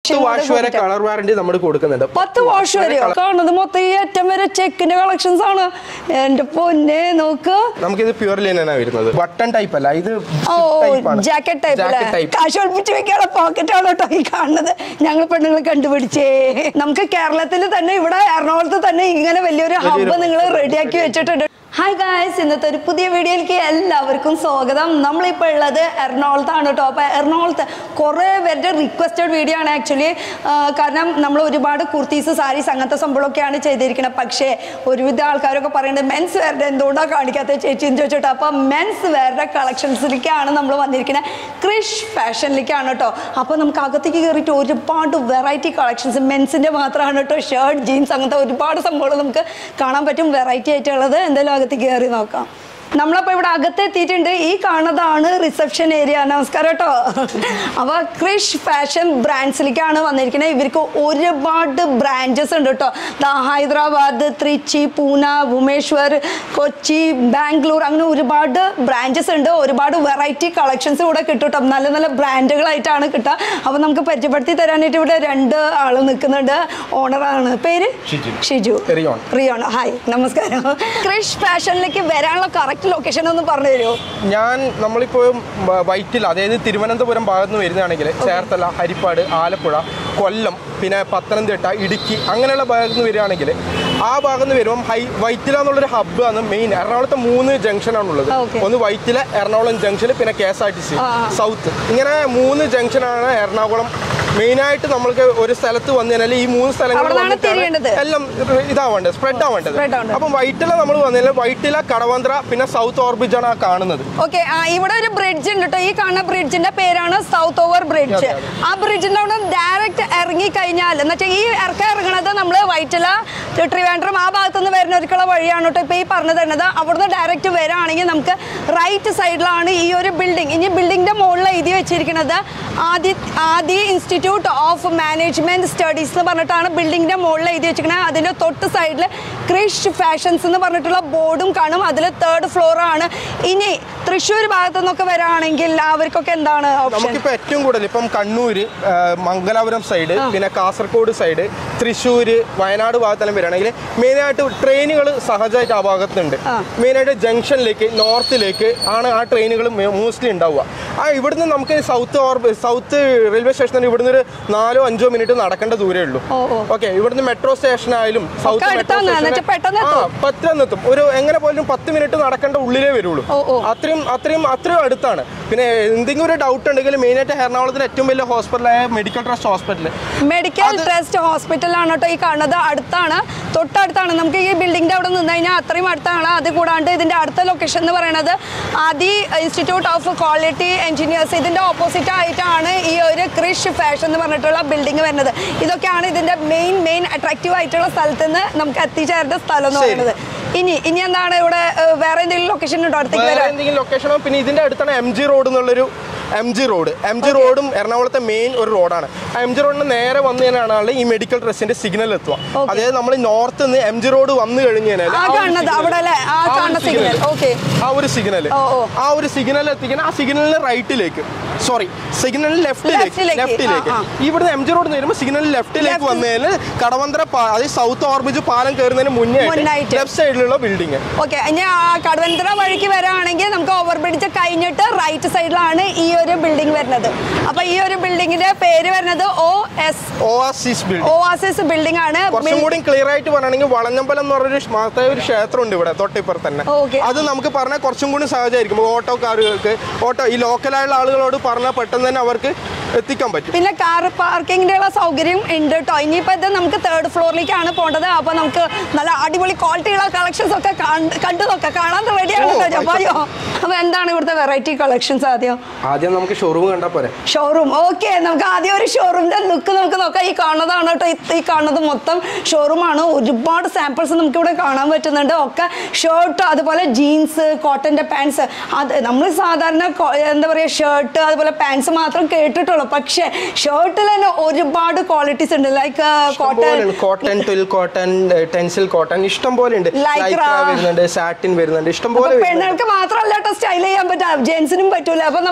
Wash വരെ colour warranty നമ്മൾ കൊടുക്കുന്നുണ്ട് പത്ത് വാഷ് വരെയോ കാണുന്നത് മൊത്തം ഈ അറ്റം വരെ ചെക്കിന്റെ കളക്ഷൻസ് ആണ് എന്റെ പൊന്നെ നോക്ക് നമുക്കിത് പ്യൂർ ലിനാണ് വരുന്നത് ബട്ടൺ ടൈപ്പ് അല്ല ഇത് ഓ type ആണ്. Jacket type Jacket type. കാശ് ഒളിപ്പിച്ച് വെക്കാനുള്ള പോക്കറ്റ് ആണ് കേട്ടോ ഈ കാണുന്നത് ഞങ്ങൾ പെണ്ണുങ്ങൾ കണ്ടുപിടിച്ചേ നമുക്ക് കേരളത്തിൽ തന്നെ ഇവിടെ എറണാകുളത്ത് തന്നെ ഇങ്ങനെ വലിയൊരു ഹബ്ബ് നിങ്ങൾ റെഡിയാക്കി വെച്ചിട്ടുണ്ട് ഹായ് ഗായ്സ് ഇന്നത്തെ ഒരു പുതിയ വീഡിയോയിലേക്ക് എല്ലാവർക്കും സ്വാഗതം നമ്മളിപ്പോൾ ഉള്ളത് എറണാകുളത്താണ് കേട്ടോ അപ്പോൾ എറണാകുളത്ത് കുറേ പേരുടെ റിക്വസ്റ്റഡ് വീഡിയോ ആണ് ആക്ച്വലി കാരണം നമ്മൾ ഒരുപാട് കുർത്തീസ് സാരീസ് അങ്ങനത്തെ സംഭവമൊക്കെയാണ് ചെയ്തിരിക്കുന്നത് പക്ഷേ ഒരുവിധ ആൾക്കാരൊക്കെ പറയുന്നത് മെൻസ് വെയറുടെ എന്തുകൊണ്ടാണ് കാണിക്കാത്ത ചേച്ചി എന്ന് ചോദിച്ചിട്ട് അപ്പോൾ മെൻസ് വെയറുടെ കളക്ഷൻസിലേക്കാണ് നമ്മൾ വന്നിരിക്കുന്നത് ക്രിഷ് ഫാഷനിലേക്കാണ് കേട്ടോ അപ്പോൾ നമുക്ക് അകത്തേക്ക് കയറിയിട്ട് ഒരുപാട് വെറൈറ്റി കളക്ഷൻസ് മെൻസിൻ്റെ മാത്രമാണ് കേട്ടോ ഷർട്ട് ജീൻസ് അങ്ങനത്തെ ഒരുപാട് സംഭവങ്ങൾ നമുക്ക് കാണാൻ പറ്റും വെറൈറ്റി ആയിട്ടുള്ളത് എന്തായാലും അകത്തേക്ക് കയറി നോക്കാം നമ്മളപ്പോൾ ഇവിടെ അകത്തെത്തിയിട്ടുണ്ട് ഈ കാണുന്നതാണ് റിസപ്ഷൻ ഏരിയ നമസ്കാരം കേട്ടോ അപ്പോൾ ക്രിഷ് ഫാഷൻ ബ്രാൻഡ്സിലേക്കാണ് വന്നിരിക്കുന്നത് ഇവർക്ക് ഒരുപാട് ബ്രാഞ്ചസ് ഉണ്ട് കേട്ടോ ദാ ഹൈദരാബാദ് ത്രിച്ചി പൂന ഭുവനേശ്വർ കൊച്ചി ബാംഗ്ലൂർ അങ്ങനെ ഒരുപാട് ബ്രാഞ്ചസ് ഉണ്ട് ഒരുപാട് വെറൈറ്റി കളക്ഷൻസ് ഇവിടെ കിട്ടും കേട്ടോ നല്ല നല്ല ബ്രാൻഡുകളായിട്ടാണ് കിട്ടുക അപ്പോൾ നമുക്ക് പരിചയപ്പെടുത്തി തരാനായിട്ട് ഇവിടെ രണ്ട് ആൾ നിൽക്കുന്നുണ്ട് ഓണറാണ് പേര് ഷിജു. ഷിജു റിയോൺ. റിയോൺ ഹായ് നമസ്കാരം ക്രിഷ് ഫാഷനിലേക്ക് വരാനുള്ള കറക്റ്റ് ലൊക്കേഷൻ ഒന്ന് പറഞ്ഞു തരുമോ ഞാൻ നമ്മളിപ്പോൾ വൈറ്റിൽ അതായത് തിരുവനന്തപുരം ഭാഗത്ത് നിന്ന് വരുന്നതാണെങ്കിൽ ചേർത്തല ഹരിപ്പാട് ആലപ്പുഴ കൊല്ലം പിന്നെ പത്തനംതിട്ട ഇടുക്കി അങ്ങനെയുള്ള ഭാഗത്ത് നിന്ന് വരികയാണെങ്കിൽ ആ ഭാഗത്ത് നിന്ന് വരുമ്പം ഹൈ വൈറ്റില എന്നുള്ളൊരു ഹബ്ബ് ആണ് മെയിൻ എറണാകുളത്തെ മൂന്ന് ജംഗ്ഷനാണുള്ളത് Okay. ഒന്ന് വൈറ്റില എറണാകുളം ജംഗ്ഷൻ പിന്നെ K S R T C ആ, ആ. സൗത്ത് ഇങ്ങനെ മൂന്ന് ജംഗ്ഷനാണ് എറണാകുളം മെയിനായിട്ട് നമ്മൾക്ക് ഒരു സ്ഥലത്ത് വന്നു കഴിഞ്ഞാൽ ഈ മൂന്ന് സ്ഥലങ്ങളിൽ അവിടുന്നാണ് വന്നിട്ടാണ് തിരിയേണ്ടത്. എല്ലാം ഇതാവേണ്ടത് സ്പ്രെഡ് ആവേണ്ടത് Spread ആവേണ്ടത്. അപ്പം വൈറ്റില നമ്മൾ വന്നതിൽ വൈറ്റില കടവന്ത്ര പിന്നെ സൗത്ത് ഓർബിജ് ആണ് ആ കാണുന്നത് ഓക്കെ ഇവിടെ ഒരു ബ്രിഡ്ജ് ഉണ്ട് കേട്ടോ ഈ കാണുന്ന ബ്രിഡ്ജിന്റെ പേരാണ് സൗത്ത് ഓവർ ബ്രിഡ്ജ് അതെ, അതെ. ആ ബ്രിഡ്ജിന്റെ അവിടെ ഡയറക്റ്റ് ഇറങ്ങി കഴിഞ്ഞാൽ എന്ന് വെച്ചാൽ ഈ ഇറക്കം ഇറങ്ങണത് നമ്മൾ വൈറ്റില ട്രിവാൻഡ്രം ആ ഭാഗത്തുനിന്ന് വരുന്നവർക്കുള്ള വഴിയാണ് കേട്ടോ ഇപ്പൊ ഈ പറഞ്ഞു തരുന്നത് അവിടുന്ന് ഡയറക്റ്റ് വരാണെങ്കിൽ നമുക്ക് റൈറ്റ് സൈഡിലാണ് ഈ ഒരു ബിൽഡിംഗ് ഇനി ബിൽഡിങ്ങിന്റെ മുകളിൽ എഴുതി വെച്ചിരിക്കുന്നത് Adi Adi institute of management studies എന്ന് പറഞ്ഞിട്ടാണ് ബിൽഡിങ്ങിന്റെ മുകളിൽ എഴുതി വെച്ചിരിക്കുന്നത് അതിന്റെ തൊട്ട് സൈഡിൽ ക്രിഷ് ഫാഷൻസ് എന്ന് പറഞ്ഞിട്ടുള്ള ബോർഡും കാണും അതിൽ തേർഡ് ഫ്ലോർ ആണ് ഇനി തൃശ്ശൂർ ഭാഗത്തു നിന്നൊക്കെ വരാണെങ്കിൽ അവർക്കൊക്കെ എന്താണ് ഓപ്ഷൻ നമുക്കിപ്പോൾ ഏറ്റവും കൂടുതൽ ഇപ്പം കണ്ണൂര് ആ, മംഗലാപുരം സൈഡ് പിന്നെ കാസർഗോഡ് സൈഡ് തൃശ്ശൂര് വയനാട് ഭാഗത്തെല്ലാം വരികയാണെങ്കിൽ മെയിനായിട്ട് ട്രെയിനുകൾ സഹജമായിട്ട് ആ ഭാഗത്തുണ്ട് ആ. മെയിനായിട്ട് ജംഗ്ഷനിലേക്ക് നോർത്തിലേക്ക് ആണ് ആ ട്രെയിനുകൾ മോസ്റ്റ്ലി ഉണ്ടാവുക ആ ഇവിടുന്ന് നമുക്ക് സൗത്ത് ഓർബ് സൗത്ത് റെയിൽവേ സ്റ്റേഷനിൽ ഇവിടുന്ന് ഒരു നാലോ അഞ്ചോ മിനിറ്റ് നടക്കേണ്ട ദൂരമേ ഉള്ളൂ ഓ, ഓ. ഓക്കെ ഇവിടുന്ന് മെട്രോ സ്റ്റേഷൻ ആയാലും സൗത്ത് മെട്രോ അടുത്താണ്. എന്നുവെച്ചാൽ പെട്ടെന്ന് ആ പെട്ടെന്ന് എത്തും ഒരു എങ്ങനെ പോലും പത്ത് മിനിറ്റ് നടക്കേണ്ട ഉള്ളിലേ വരുള്ളൂ ഓ, ഓ. അത്രയും അത്രയും അത്രയും അടുത്താണ് പിന്നെ എന്തെങ്കിലും ഒരു ഡൗട്ട് ഉണ്ടെങ്കിൽ മെയിനായിട്ട് എറണാകുളത്തിന് ഏറ്റവും വലിയ ഹോസ്പിറ്റലായ medical trust hospital medical trust ഹോസ്പിറ്റലാണ് കേട്ടോ ഈ കാണുന്നത് അടുത്താണ് തൊട്ടടുത്താണ് നമുക്ക് ഈ ബിൽഡിങ്ങിന്റെ അവിടെ നിന്ന് കഴിഞ്ഞാൽ അത്രയും അടുത്താണ് അത് കൂടാണ്ട് ഇതിന്റെ അടുത്ത ലൊക്കേഷൻ എന്ന് പറയുന്നത് Adi institute of quality engineers ഇതിന്റെ ഓപ്പോസിറ്റ് ആയിട്ടാണ് ഈ ഒരു ക്രിഷ് ഫാഷൻ എന്ന് പറഞ്ഞിട്ടുള്ള ബിൽഡിംഗ് വരുന്നത് ഇതൊക്കെയാണ് ഇതിന്റെ മെയിൻ മെയിൻ അട്രാക്റ്റീവ് ആയിട്ടുള്ള സ്ഥലത്ത് നിന്ന് നമുക്ക് എത്തിച്ചേരേണ്ട സ്ഥലം എന്ന് ശരി. പറയുന്നത് ഇനി ഇനി എന്താണ് ഇവിടെ ഏഹ്, വേറെ എന്തെങ്കിലും ലൊക്കേഷൻ ഉണ്ടോ അടുത്തേക്ക് വേറെ വരാൻ എന്തെങ്കിലും ലൊക്കേഷനോ പിന്നെ ഇതിന്റെ അടുത്താണ് എം ജി റോഡ് എന്നുള്ളൊരു M G road M G റോഡും എറണാകുളത്തെ മെയിൻ ഒരു റോഡാണ് ആ എം ജി റോഡിന് നേരെ വന്നു കഴിഞ്ഞാൽ ഈ മെഡിക്കൽ ട്രസ്റ്റിന്റെ സിഗ്നൽ എത്തുക Okay. അതായത് നമ്മൾ നോർത്ത് നിന്ന് എം ജി റോഡ് വന്നു കഴിഞ്ഞു കഴിഞ്ഞാൽ ആ ആ ഒരു കാണുന്നത് signal- അവിടെ അല്ലേ ആ ആ ഒരു കാണുന്ന signal. സിഗ്നൽ ഓക്കെ ആ ഒരു സിഗ്നൽ ഓ, ഓ. ആ ഒരു സിഗ്നൽ എത്തിക്കണം ആ സിഗ്നലിന് റൈറ്റിലേക്ക് സോറി സിഗ്നലിന് ലെഫ്റ്റിലേക്ക് Left-ലേക്ക്. ലെഫ്റ്റിലേക്ക് ആ, ഇവിടുന്ന് എം ജി റോഡ് വരുമ്പോൾ സിഗ്നൽ ലെഫ്റ്റിലേക്ക് Left. വന്നതിൽ കടവന്തര പാ- അതായത് സൗത്ത് ഓർബിജ് പാലം കയറുന്നതിന് മുന്നേ മുന്നായിട്ട്. ലെഫ്റ്റ് സൈഡിലുള്ള ബിൽഡിംഗ് ഓക്കെ ഇനി ആ കടവന്തര വഴിക്ക് വരാണെങ്കിൽ നമുക്ക് ഓവർ ബ്രിഡ്ജ് കഴിഞ്ഞിട്ട് റൈറ്റ് സൈഡിലാണ് ഈ ഒരു ബിൽഡിംഗ് വരുന്നത് അപ്പൊ ഈ ഒരു ബിൽഡിങ്ങിന്റെ പേര് വരുന്നത് O S Oasis building Oasis building ആണ് കുറച്ചും കൂടി ക്ലിയർ ആയിട്ട് പറയുകയാണെങ്കിൽ വളഞ്ഞമ്പലം എന്ന് പറഞ്ഞൊരു ഷ് മഹത്തായ ഒരു ക്ഷേത്രം ഉണ്ട് ഇവിടെ തൊട്ടിപ്പുറത്ത് തന്നെ Okay. അത് നമുക്ക് പറഞ്ഞാൽ കുറച്ചും കൂടി സഹജമായിരിക്കും ഓട്ടോക്കാർക്ക് ഓട്ടോ ഈ ലോക്കലായുള്ള ആളുകളോട് പറഞ്ഞാൽ പെട്ടെന്ന് തന്നെ അവർക്ക് എത്തിക്കാൻ പറ്റും പിന്നെ കാർ പാർക്കിങ്ങിന്റെ ഉള്ള സൗകര്യം ഉണ്ട് കേട്ടോ ഇനിയിപ്പോ ഇത് നമുക്ക് തേർഡ് ഫ്ലോറിലേക്കാണ് പോകേണ്ടത് അപ്പൊ നമുക്ക് നല്ല അടിപൊളി ക്വാളിറ്റിയുള്ള കളക്ഷൻസ് ഒക്കെ കണ്ട് കണ്ടു നോക്കാം കാണാൻ റെഡിയാണ് ഓ, കേട്ടോ ജപ്പായോ അപ്പൊ എന്താണ് ഇവിടുത്തെ വെറൈറ്റി കളക്ഷൻസ് ആദ്യം ആദ്യം നമുക്ക് ഷോറൂം കണ്ടാൽ പോരെ ഷോറൂം ഓക്കെ നമുക്ക് ആദ്യം ഒരു ഷോറൂമിന്റെ ലുക്ക് നമുക്ക് നോക്കാം ഈ കാണുന്നതാണ് കേട്ടോ ഇത് ഈ കാണുന്നത് മൊത്തം ഷോറൂമാണ് ഒരുപാട് സാമ്പിൾസ് നമുക്ക് ഇവിടെ കാണാൻ പറ്റുന്നുണ്ട് ഒക്കെ ഷർട്ട് അതുപോലെ ജീൻസ് കോട്ടന്റെ പാൻസ് അത് നമ്മൾ സാധാരണ കൊ- എന്താ പറയുക ഷർട്ട് അതുപോലെ പാൻസ് മാത്രം കേട്ടിട്ടുള്ളൂ പക്ഷേ ഷർട്ടിൽ തന്നെ ഒരുപാട് ക്വാളിറ്റീസ് ഉണ്ട് like cotton cotton twill cotton tencel cotton ഇഷ്ടം പോലെ ഉണ്ട് Lycra. ലൈക്ര വരുന്നുണ്ട് സാറ്റിൻ വരുന്നുണ്ട് ഇഷ്ടം പോലെ അപ്പൊ വരുന്നുണ്ട് പെണ്ണുങ്ങൾക്ക് മാത്രമല്ല കേട്ടോ സ്റ്റൈൽ ചെയ്യാൻ പറ്റാ ജെൻസിനും പറ്റൂല അപ്പൊ നമുക്ക് ആദ്യം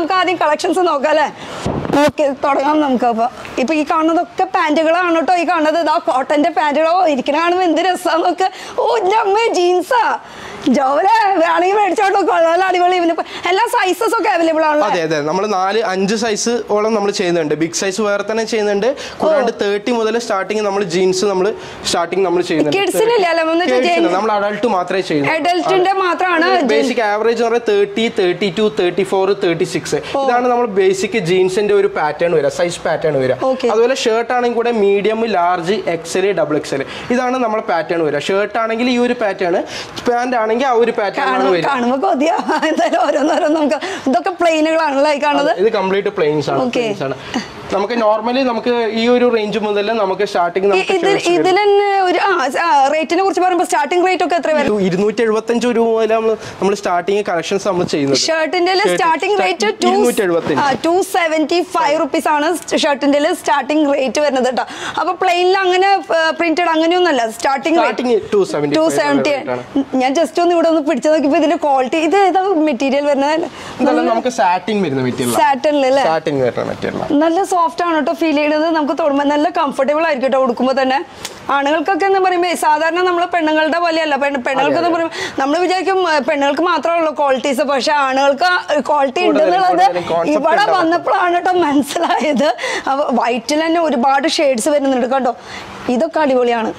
കളക്ഷൻസ് നോക്കാം അല്ലേ ഓക്കെ തുടങ്ങാം നമുക്ക് അപ്പോൾ ഇപ്പൊ ഈ കാണുന്നതൊക്കെ പാന്റുകളാണ് കേട്ടോ ഈ കാണുന്നത് ഇതാ കോട്ടന്റെ പാന്റുകളോ ഇരിക്കണ കാണുമ്പോൾ എന്ത് രസമാണ് നോക്ക് ഓ എൻ്റെ അമ്മ ജീൻസാ ജോലെ വേണമെങ്കിൽ മേടിച്ചോട്ടോ കൊള്ളാൻ അടിപൊളി ഇവന് ഇപ്പൊ എല്ലാ സൈസസ് ഒക്കെ അവൈലബിൾ ആണല്ലോ അതെ അതെ നമ്മൾ നാല് അഞ്ച് സൈസ് ഓളം നമ്മൾ ചെയ്യുന്നുണ്ട് ബിഗ് സൈസ് വേറെ തന്നെ ചെയ്യുന്നുണ്ട് കൂടാണ്ട് തേർട്ടി മുതൽ സ്റ്റാർട്ടിങ് നമ്മൾ ജീൻസ് നമ്മൾ സ്റ്റാർട്ടിങ് നമ്മൾ Kidsനില്ല അല്ലേ? എന്ന് വെച്ചാ ചെയ്യുന്നുണ്ട് jeans- നമ്മൾ അഡൾട്ട് മാത്രമേ ചെയ്യുന്നു അഡൽട്ടിന്റെ മാത്രമാണ് ബേസിക് ആവറേജ് എന്ന് പറയുന്നത് thirty thirty two thirty four thirty six ഇതാണ് നമ്മൾ ബേസിക് ജീൻസിന്റെ ഒരു പാറ്റേൺ വരിക സൈസ് പാറ്റേൺ വരിക Okay. അതുപോലെ ഷർട്ട് ആണെങ്കിൽ കൂടെ medium large XL double XL ഇതാണ് നമ്മുടെ പാറ്റേൺ വരിക ഷർട്ട് ആണെങ്കിൽ ഈ ഒരു പാറ്റേൺ പാന്റ് ആണെങ്കിൽ ആ ഒരു പാറ്റേൺ ആണ് കാണുമ്പോ വരിക കാണുമ്പോ കൊതിയാ എന്തായാലും ഓരോന്നോരോന്ന് നമുക്ക് ഇതൊക്കെ പ്ലെയിനുകളാണല്ലോ ഈ കാണുന്നത് ഇത് കംപ്ലീറ്റ് പ്ലെയിൻസ് ആണ് Okay. plains ആണ് നമുക്ക് നോർമലി നമുക്ക് ഈ ഒരു റേഞ്ച് മുതൽ നമുക്ക് സ്റ്റാർട്ടിങ് ഈ- നമുക്ക് ഇതിൽ ഇതിൽ തന്നെ ഒരു ആ റേറ്റിനെ കുറിച്ച് പറയുമ്പോൾ സ്റ്റാർട്ടിംഗ് റേറ്റ് ഒക്കെ എത്ര വരും ഇരുന്നൂറ്റി എഴുപത്തഞ്ച് രൂപ മുതൽ നമ്മൾ സ്റ്റാർട്ടിങ് കളക്ഷൻസ് നമ്മൾ ചെയ്യുന്നത് ഷർട്ടിന്റെ Shirt സ്റ്റാർട്ടിംഗ് sta- റേറ്റ് ഇരുന്നൂറ്റി എഴുപത്തഞ്ച്. ടു സെവന്റി ഫൈവ് റുപ്പീസ് ആണ് ഷർട്ടിന്റെ സ്റ്റാർട്ടിംഗ് റേറ്റ് വരുന്നത് കേട്ടോ അപ്പൊ പ്ലെയിനിൽ അങ്ങനെ പ്രിന്റഡ് അങ്ങനെയൊന്നുമല്ല starting starting two seventy two seventy ഞാൻ ജസ്റ്റ് ഒന്ന് ഇവിടെ ഒന്ന് പിടിച്ചു നോക്കിയപ്പോ ഇതിന്റെ ക്വാളിറ്റി ഇത് ഏതാ മെറ്റീരിയൽ വരുന്നത് ഇതെല്ലാം നമുക്ക് സാറ്റിൻ വരുന്ന മെറ്റീരിയൽ സാറ്റനിൽ അല്ലേ സാറ്റിൻ വരുന്ന മെറ്റീരിയൽ നല്ല സോഫ്റ്റ് ആണ് കേട്ടോ ഫീൽ ചെയ്യുന്നത് നമുക്ക് തൊടുമ്പോൾ നല്ല കംഫർട്ടബിൾ ആയിരിക്കും കേട്ടോ ഉടുക്കുമ്പോൾ തന്നെ ആണുങ്ങൾക്കൊക്കെ എന്ന് പറയുമ്പോൾ സാധാരണ നമ്മൾ പെണ്ണുങ്ങളുടെ പോലെയല്ല പെണ്ണ് പെണ്ണുങ്ങൾക്ക് എന്ന് പറയുമ്പോൾ നമ്മൾ വിചാരിക്കും ഏ, പെണ്ണുങ്ങൾക്ക് മാത്രമേ ഉള്ളൂ ക്വാളിറ്റീസ് പക്ഷെ ആണുങ്ങൾക്ക് ക്വാളിറ്റി ഉണ്ട് കൂടുതലും, എന്നുള്ളത് കൂടുതലും concept ഇവിടെ ഉണ്ടാവും. വന്നപ്പോഴാണ് കേട്ടോ മനസ്സിലായത് അപ്പൊ വൈറ്റിൽ തന്നെ ഒരുപാട് ഷെയ്ഡ്സ് വരുന്നുണ്ട് കേട്ടോ ഇതൊക്കെ അടിപൊളിയാണ്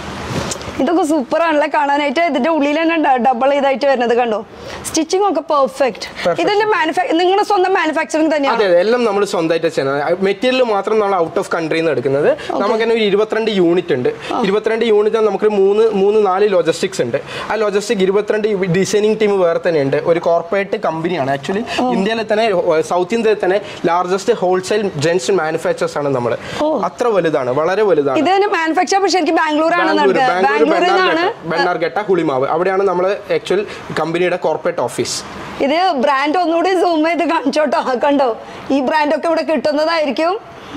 ഇതൊക്കെ സൂപ്പർ ആണല്ലേ കാണാനായിട്ട് ഇതിന്റെ ഉള്ളിൽ തന്നെ ഡബിൾ ഇതായിട്ട് വരുന്നത് കണ്ടോ സ്റ്റിച്ചിങ് ഒക്കെ പെർഫെക്റ്റ് Perfect. ഇതിന്റെ മാനുഫാക്ചർ നിങ്ങളുടെ സ്വന്തം മാനുഫാക്ചറിങ് തന്നെയാണ് അതെ അതെ എല്ലാം നമ്മൾ സ്വന്തമായിട്ട് ചെയ്യുന്നത് മെറ്റീരിയൽ മാത്രം നമ്മൾ ഔട്ട് ഓഫ് കൺട്രിയിൽ നിന്ന് എടുക്കുന്നത് നമുക്ക് തന്നെ ഒരു ഇരുപത്തിരണ്ട് യൂണിറ്റ് ഉണ്ട് ഇരുപത്തിരണ്ട് യൂണിറ്റ് നമുക്ക് മൂന്ന് മൂന്ന് നാല് ലോജിസ്റ്റിക്സ് ഉണ്ട് ആ ലോജിസ്റ്റിക് ഇരുപത്തിരണ്ട് ഡിസൈനിങ് ടീം വേറെ തന്നെ ഉണ്ട് ഒരു കോർപ്പറേറ്റ് കമ്പനിയാണ് ആക്ച്വലി ഇന്ത്യയിലെ തന്നെ സൗത്ത് ഇന്ത്യയിൽ തന്നെ ലാർജസ്റ്റ് ഹോൾസെയിൽ ജെൻസ് മാനുഫാക്ചേഴ്സ് ആണ് നമ്മൾ അത്ര വലുതാണ് വളരെ വലുതാണ് ഇത് മാനുഫാക്ചർ ശരിക്കും ബാംഗ്ലൂരാണ് ബാംഗ്ലൂർ നടക്കുന്നത് ബാംഗ്ലൂർ ബാംഗ്ലൂരിൽ നിന്നാണ് ബെണ്ണാർഘട്ട ഹുളിമാവ് അവിടെയാണ് നമ്മൾ ആക്ച്വൽ കമ്പനിയുടെ കോർപ്പറേറ്റ് ഓഫീസ് ഇത് ബ്രാൻഡ് ഒന്നുകൂടി സൂം ചെയ്ത് കാണിച്ചോട്ടോ കണ്ടോ ഈ ബ്രാൻഡ് ഒക്കെ ഇവിടെ കിട്ടുന്നതായിരിക്കും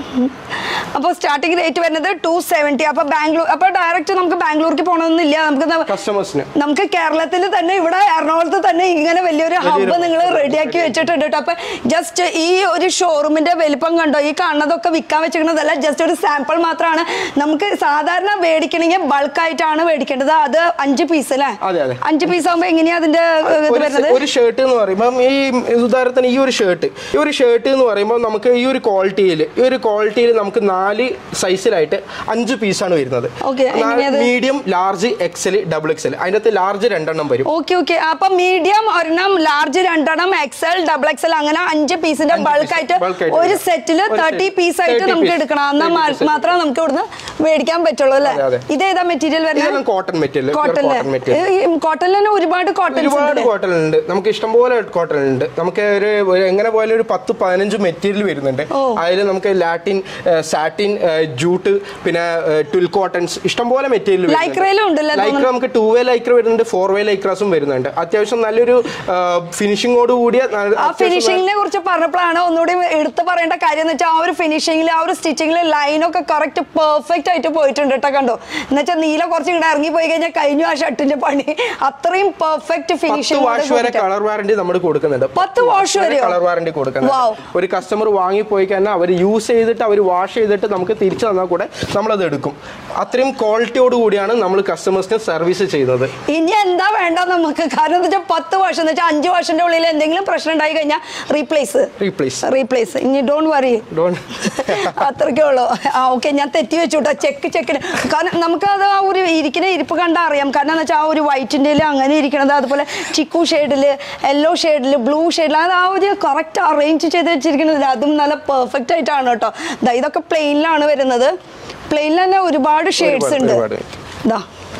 അപ്പോൾ സ്റ്റാർട്ടിംഗ് റേറ്റ് വരുന്നത് ടു സെവൻറ്റി അപ്പോൾ ബാംഗ്ലൂർ അപ്പോൾ ഡയറക്റ്റ് നമുക്ക് ബാംഗ്ലൂർക്ക് പോകണമെന്നില്ല നമുക്ക് ന- കസ്റ്റമേഴ്സിന് നമുക്ക് കേരളത്തിൽ തന്നെ ഇവിടെ എറണാകുളത്ത് തന്നെ ഇങ്ങനെ വലിയൊരു ഹബ്ബ് നിങ്ങൾ റെഡിയാക്കി വെച്ചിട്ടുണ്ട് കേട്ടോ അപ്പൊ ജസ്റ്റ് ഈ ഒരു ഷോറൂമിന്റെ വലിപ്പം കണ്ടോ ഈ കാണുന്നതൊക്കെ വിൽക്കാൻ വെച്ചിരിക്കുന്നതല്ല ജസ്റ്റ് ഒരു സാമ്പിൾ മാത്രമാണ് നമുക്ക് സാധാരണ മേടിക്കണമെങ്കിൽ ബൾക്കായിട്ടാണ് മേടിക്കേണ്ടത് അത് അഞ്ച് പീസ് അല്ലേ അതെ, അതെ. അഞ്ച് പീസ് ആകുമ്പോൾ എങ്ങനെയാ അതിന്റെ ഏഹ്, ഇത് ഒരു വരുന്നത് ഒരു ഷർട്ട് എന്ന് പറയുമ്പോൾ ഈ ഉദാഹരണത്തിന് ഈ ഒരു ഷർട്ട് ഈ ഒരു ഷർട്ട് എന്ന് പറയുമ്പോൾ നമുക്ക് ഈ ഒരു ക്വാളിറ്റിയിൽ ഈ ഒരു ക്വാളിറ്റിയിൽ നമുക്ക് നാല് സൈസിലായിട്ട് അഞ്ച് പീസാണ് വരുന്നത് Okay, എങ്ങനെയത്? Medium large XL double XL അതിൻ്റെ അകത്ത് ലാർജ് രണ്ടെണ്ണം വരും ഓക്കെ ഓക്കെ അപ്പൊ മീഡിയം ഒരെണ്ണം ലാർജ് രണ്ടെണ്ണം എക്സൽ ഡബിൾ എക്സൽ അങ്ങനെ അഞ്ച് പീസിന്റെ അഞ്ച് ബൾക്ക് piece, ആയിട്ട് bulk ആയിട്ട് ഒരു വരും. സെറ്റില് ഒരു തേർട്ടി set, പീസ് ആയിട്ട് 30 നമുക്ക് piece, എടുക്കണം എന്നാൽ 30 piece. മാത്രമേ നമുക്ക് ഇവിടുന്ന് മേടിക്കാൻ പറ്റുള്ളൂ അല്ലേ അതെ, അതെ. ഇതേതാ മെറ്റീരിയൽ വരുന്നത് ഇതെല്ലാം cotton material cotton cotton material കോട്ടണിൽ തന്നെ ഒരുപാട് കോട്ടൺ ഒരുപാട് കോട്ടൺ ഉണ്ട് നമുക്ക് ഇഷ്ടംപോലെ കോട്ടൺ ഉണ്ട് നമുക്ക് ഒരു ഒരു എങ്ങനെ പോയാലും ഒരു പത്ത് പതിനഞ്ച് മെറ്റീരിയൽ വരുന്നുണ്ട് ഓ. അതിൽ നമുക്ക് ലാറ്റിൻ സാറ്റിൻ ജൂട്ട് പിന്നെ ട്വിൽ കോട്ടൺസ് ഇഷ്ടംപോലെ മെറ്റീരിയൽ ലൈക്രയിലും ഉണ്ടല്ലേ ലൈക്ര നമുക്ക് ടൂ വേ ലൈക്ര വരുന്നുണ്ട് ഫോർ വേ ലൈക്രാസും വരുന്നുണ്ട് അത്യാവശ്യം നല്ലൊരു ഫിനിഷിങ്ങോട് കൂടിയ നല്ല- ആ അത്യാവശ്യം ഫിനിഷിങ്ങിനെ കുറിച്ച് പറഞ്ഞപ്പോഴാണ് ഒന്നുകൂടി എടുത്തു പറയേണ്ട കാര്യം എന്ന് വെച്ചാൽ ആ ഒരു ഫിനിഷിങ്ങിൽ ആ ഒരു സ്റ്റിച്ചിങ്ങിൽ ലൈനൊക്കെ കറക്റ്റ് പെർഫെക്റ്റ് ആയിട്ട് പോയിട്ടുണ്ട് കേട്ടോ കണ്ടോ എന്ന് വെച്ചാൽ നീല കുറച്ച് ഇങ്ങോട്ട് ഇറങ്ങി പോയി കഴിഞ്ഞാൽ കഴിഞ്ഞു ആ ഷർട്ടിന്റെ പണി അത്രയും പെർഫെക്റ്റ് പത്ത് ഫിനിഷിംഗ് വാഷ് വരെ കളർ വാറണ്ടി നമ്മൾ കൊടുക്കുന്നുണ്ട് പത്ത് wash വരെയോ? Colour warranty Wow. കൊടുക്കുന്നുണ്ട് ഒരു കസ്റ്റമർ വാങ്ങിപ്പോയി കഴിഞ്ഞാൽ അവർ യൂസ് ചെയ്തിട്ട് അവർ വാഷ് ചെയ്തിട്ട് നമുക്ക് തിരിച്ചു തന്നാൽ കൂടെ നമ്മളത് എടുക്കും അത്രയും ക്വാളിറ്റിയോട് കൂടിയാണ് നമ്മൾ കസ്റ്റമേഴ്സിന് സർവീസ് ചെയ്യുന്നത് ഇനി എന്താ വേണ്ട നമുക്ക് കാരണം എന്താ വെച്ചാൽ പത്ത് വർഷം എന്ന് വെച്ചാൽ അഞ്ച് വർഷത്തിന്റെ ഉള്ളിൽ എന്തെങ്കിലും പ്രശ്നം ഉണ്ടായി കഴിഞ്ഞാൽ റീപ്ലേസ് റീപ്ലേസ് റീപ്ലേസ് ഇനി ഡോണ്ട് വറി ഡോൺ അത്രയ്ക്കേ ഉള്ളൂ ആ ഓക്കെ ഞാൻ തെറ്റി വെച്ചു കേട്ടോ ചെക്ക് ചെക്കിന് കാരണം നമുക്കത് ആ ഒരു ഇരിക്കുന്ന ഇരിപ്പ് കണ്ടാൽ അറിയാം കാരണം എന്ന് വെച്ചാൽ ആ ഒരു വൈറ്റിൻ്റെ അങ്ങനെ ഇരിക്കണത് അതുപോലെ ചിക്കു ഷെയ്ഡിൽ യെല്ലോ ഷെയ്ഡിൽ ബ്ലൂ ഷെയ്ഡിൽ അത് ആ ഒരു കറക്റ്റ് അറേഞ്ച് ചെയ്ത് വെച്ചിരിക്കുന്നത് അതും നല്ല പെർഫെക്റ്റ് ആയിട്ടാണ് കേട്ടോ ദാ ഇതൊക്കെ പ്ലെയിനിലാണ് വരുന്നത് പ്ലെയിനിൽ തന്നെ ഒരുപാട് ഷെയ്ഡ്സ് ഉണ്ട് ഒരുപാട്. ദാ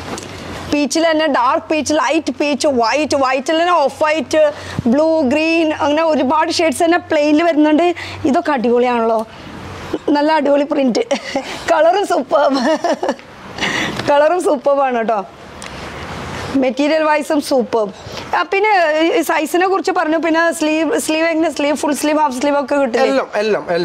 പീച്ചിൽ തന്നെ dark peach light peach white വൈറ്റിൽ തന്നെ ഓഫ് വൈറ്റ് ബ്ലൂ ഗ്രീൻ അങ്ങനെ ഒരുപാട് ഷെയ്ഡ്സ് തന്നെ പ്ലെയിനിൽ വരുന്നുണ്ട് ഇതൊക്കെ അടിപൊളിയാണല്ലോ നല്ല അടിപൊളി പ്രിന്റ് കളറും സൂപ്പർ കളറും സൂപ്പർബാണ് കേട്ടോ മെറ്റീരിയൽ വൈസും സൂപ്പർ പിന്നെ സൈസിനെ കുറിച്ച് പറഞ്ഞു പിന്നെ സ്ലീവ് സ്ലീവ് എങ്ങനെ sleeve full sleeve half sleeve ഒക്കെ കിട്ടില്ല എല്ലാം എല്ലാം എല്ലാം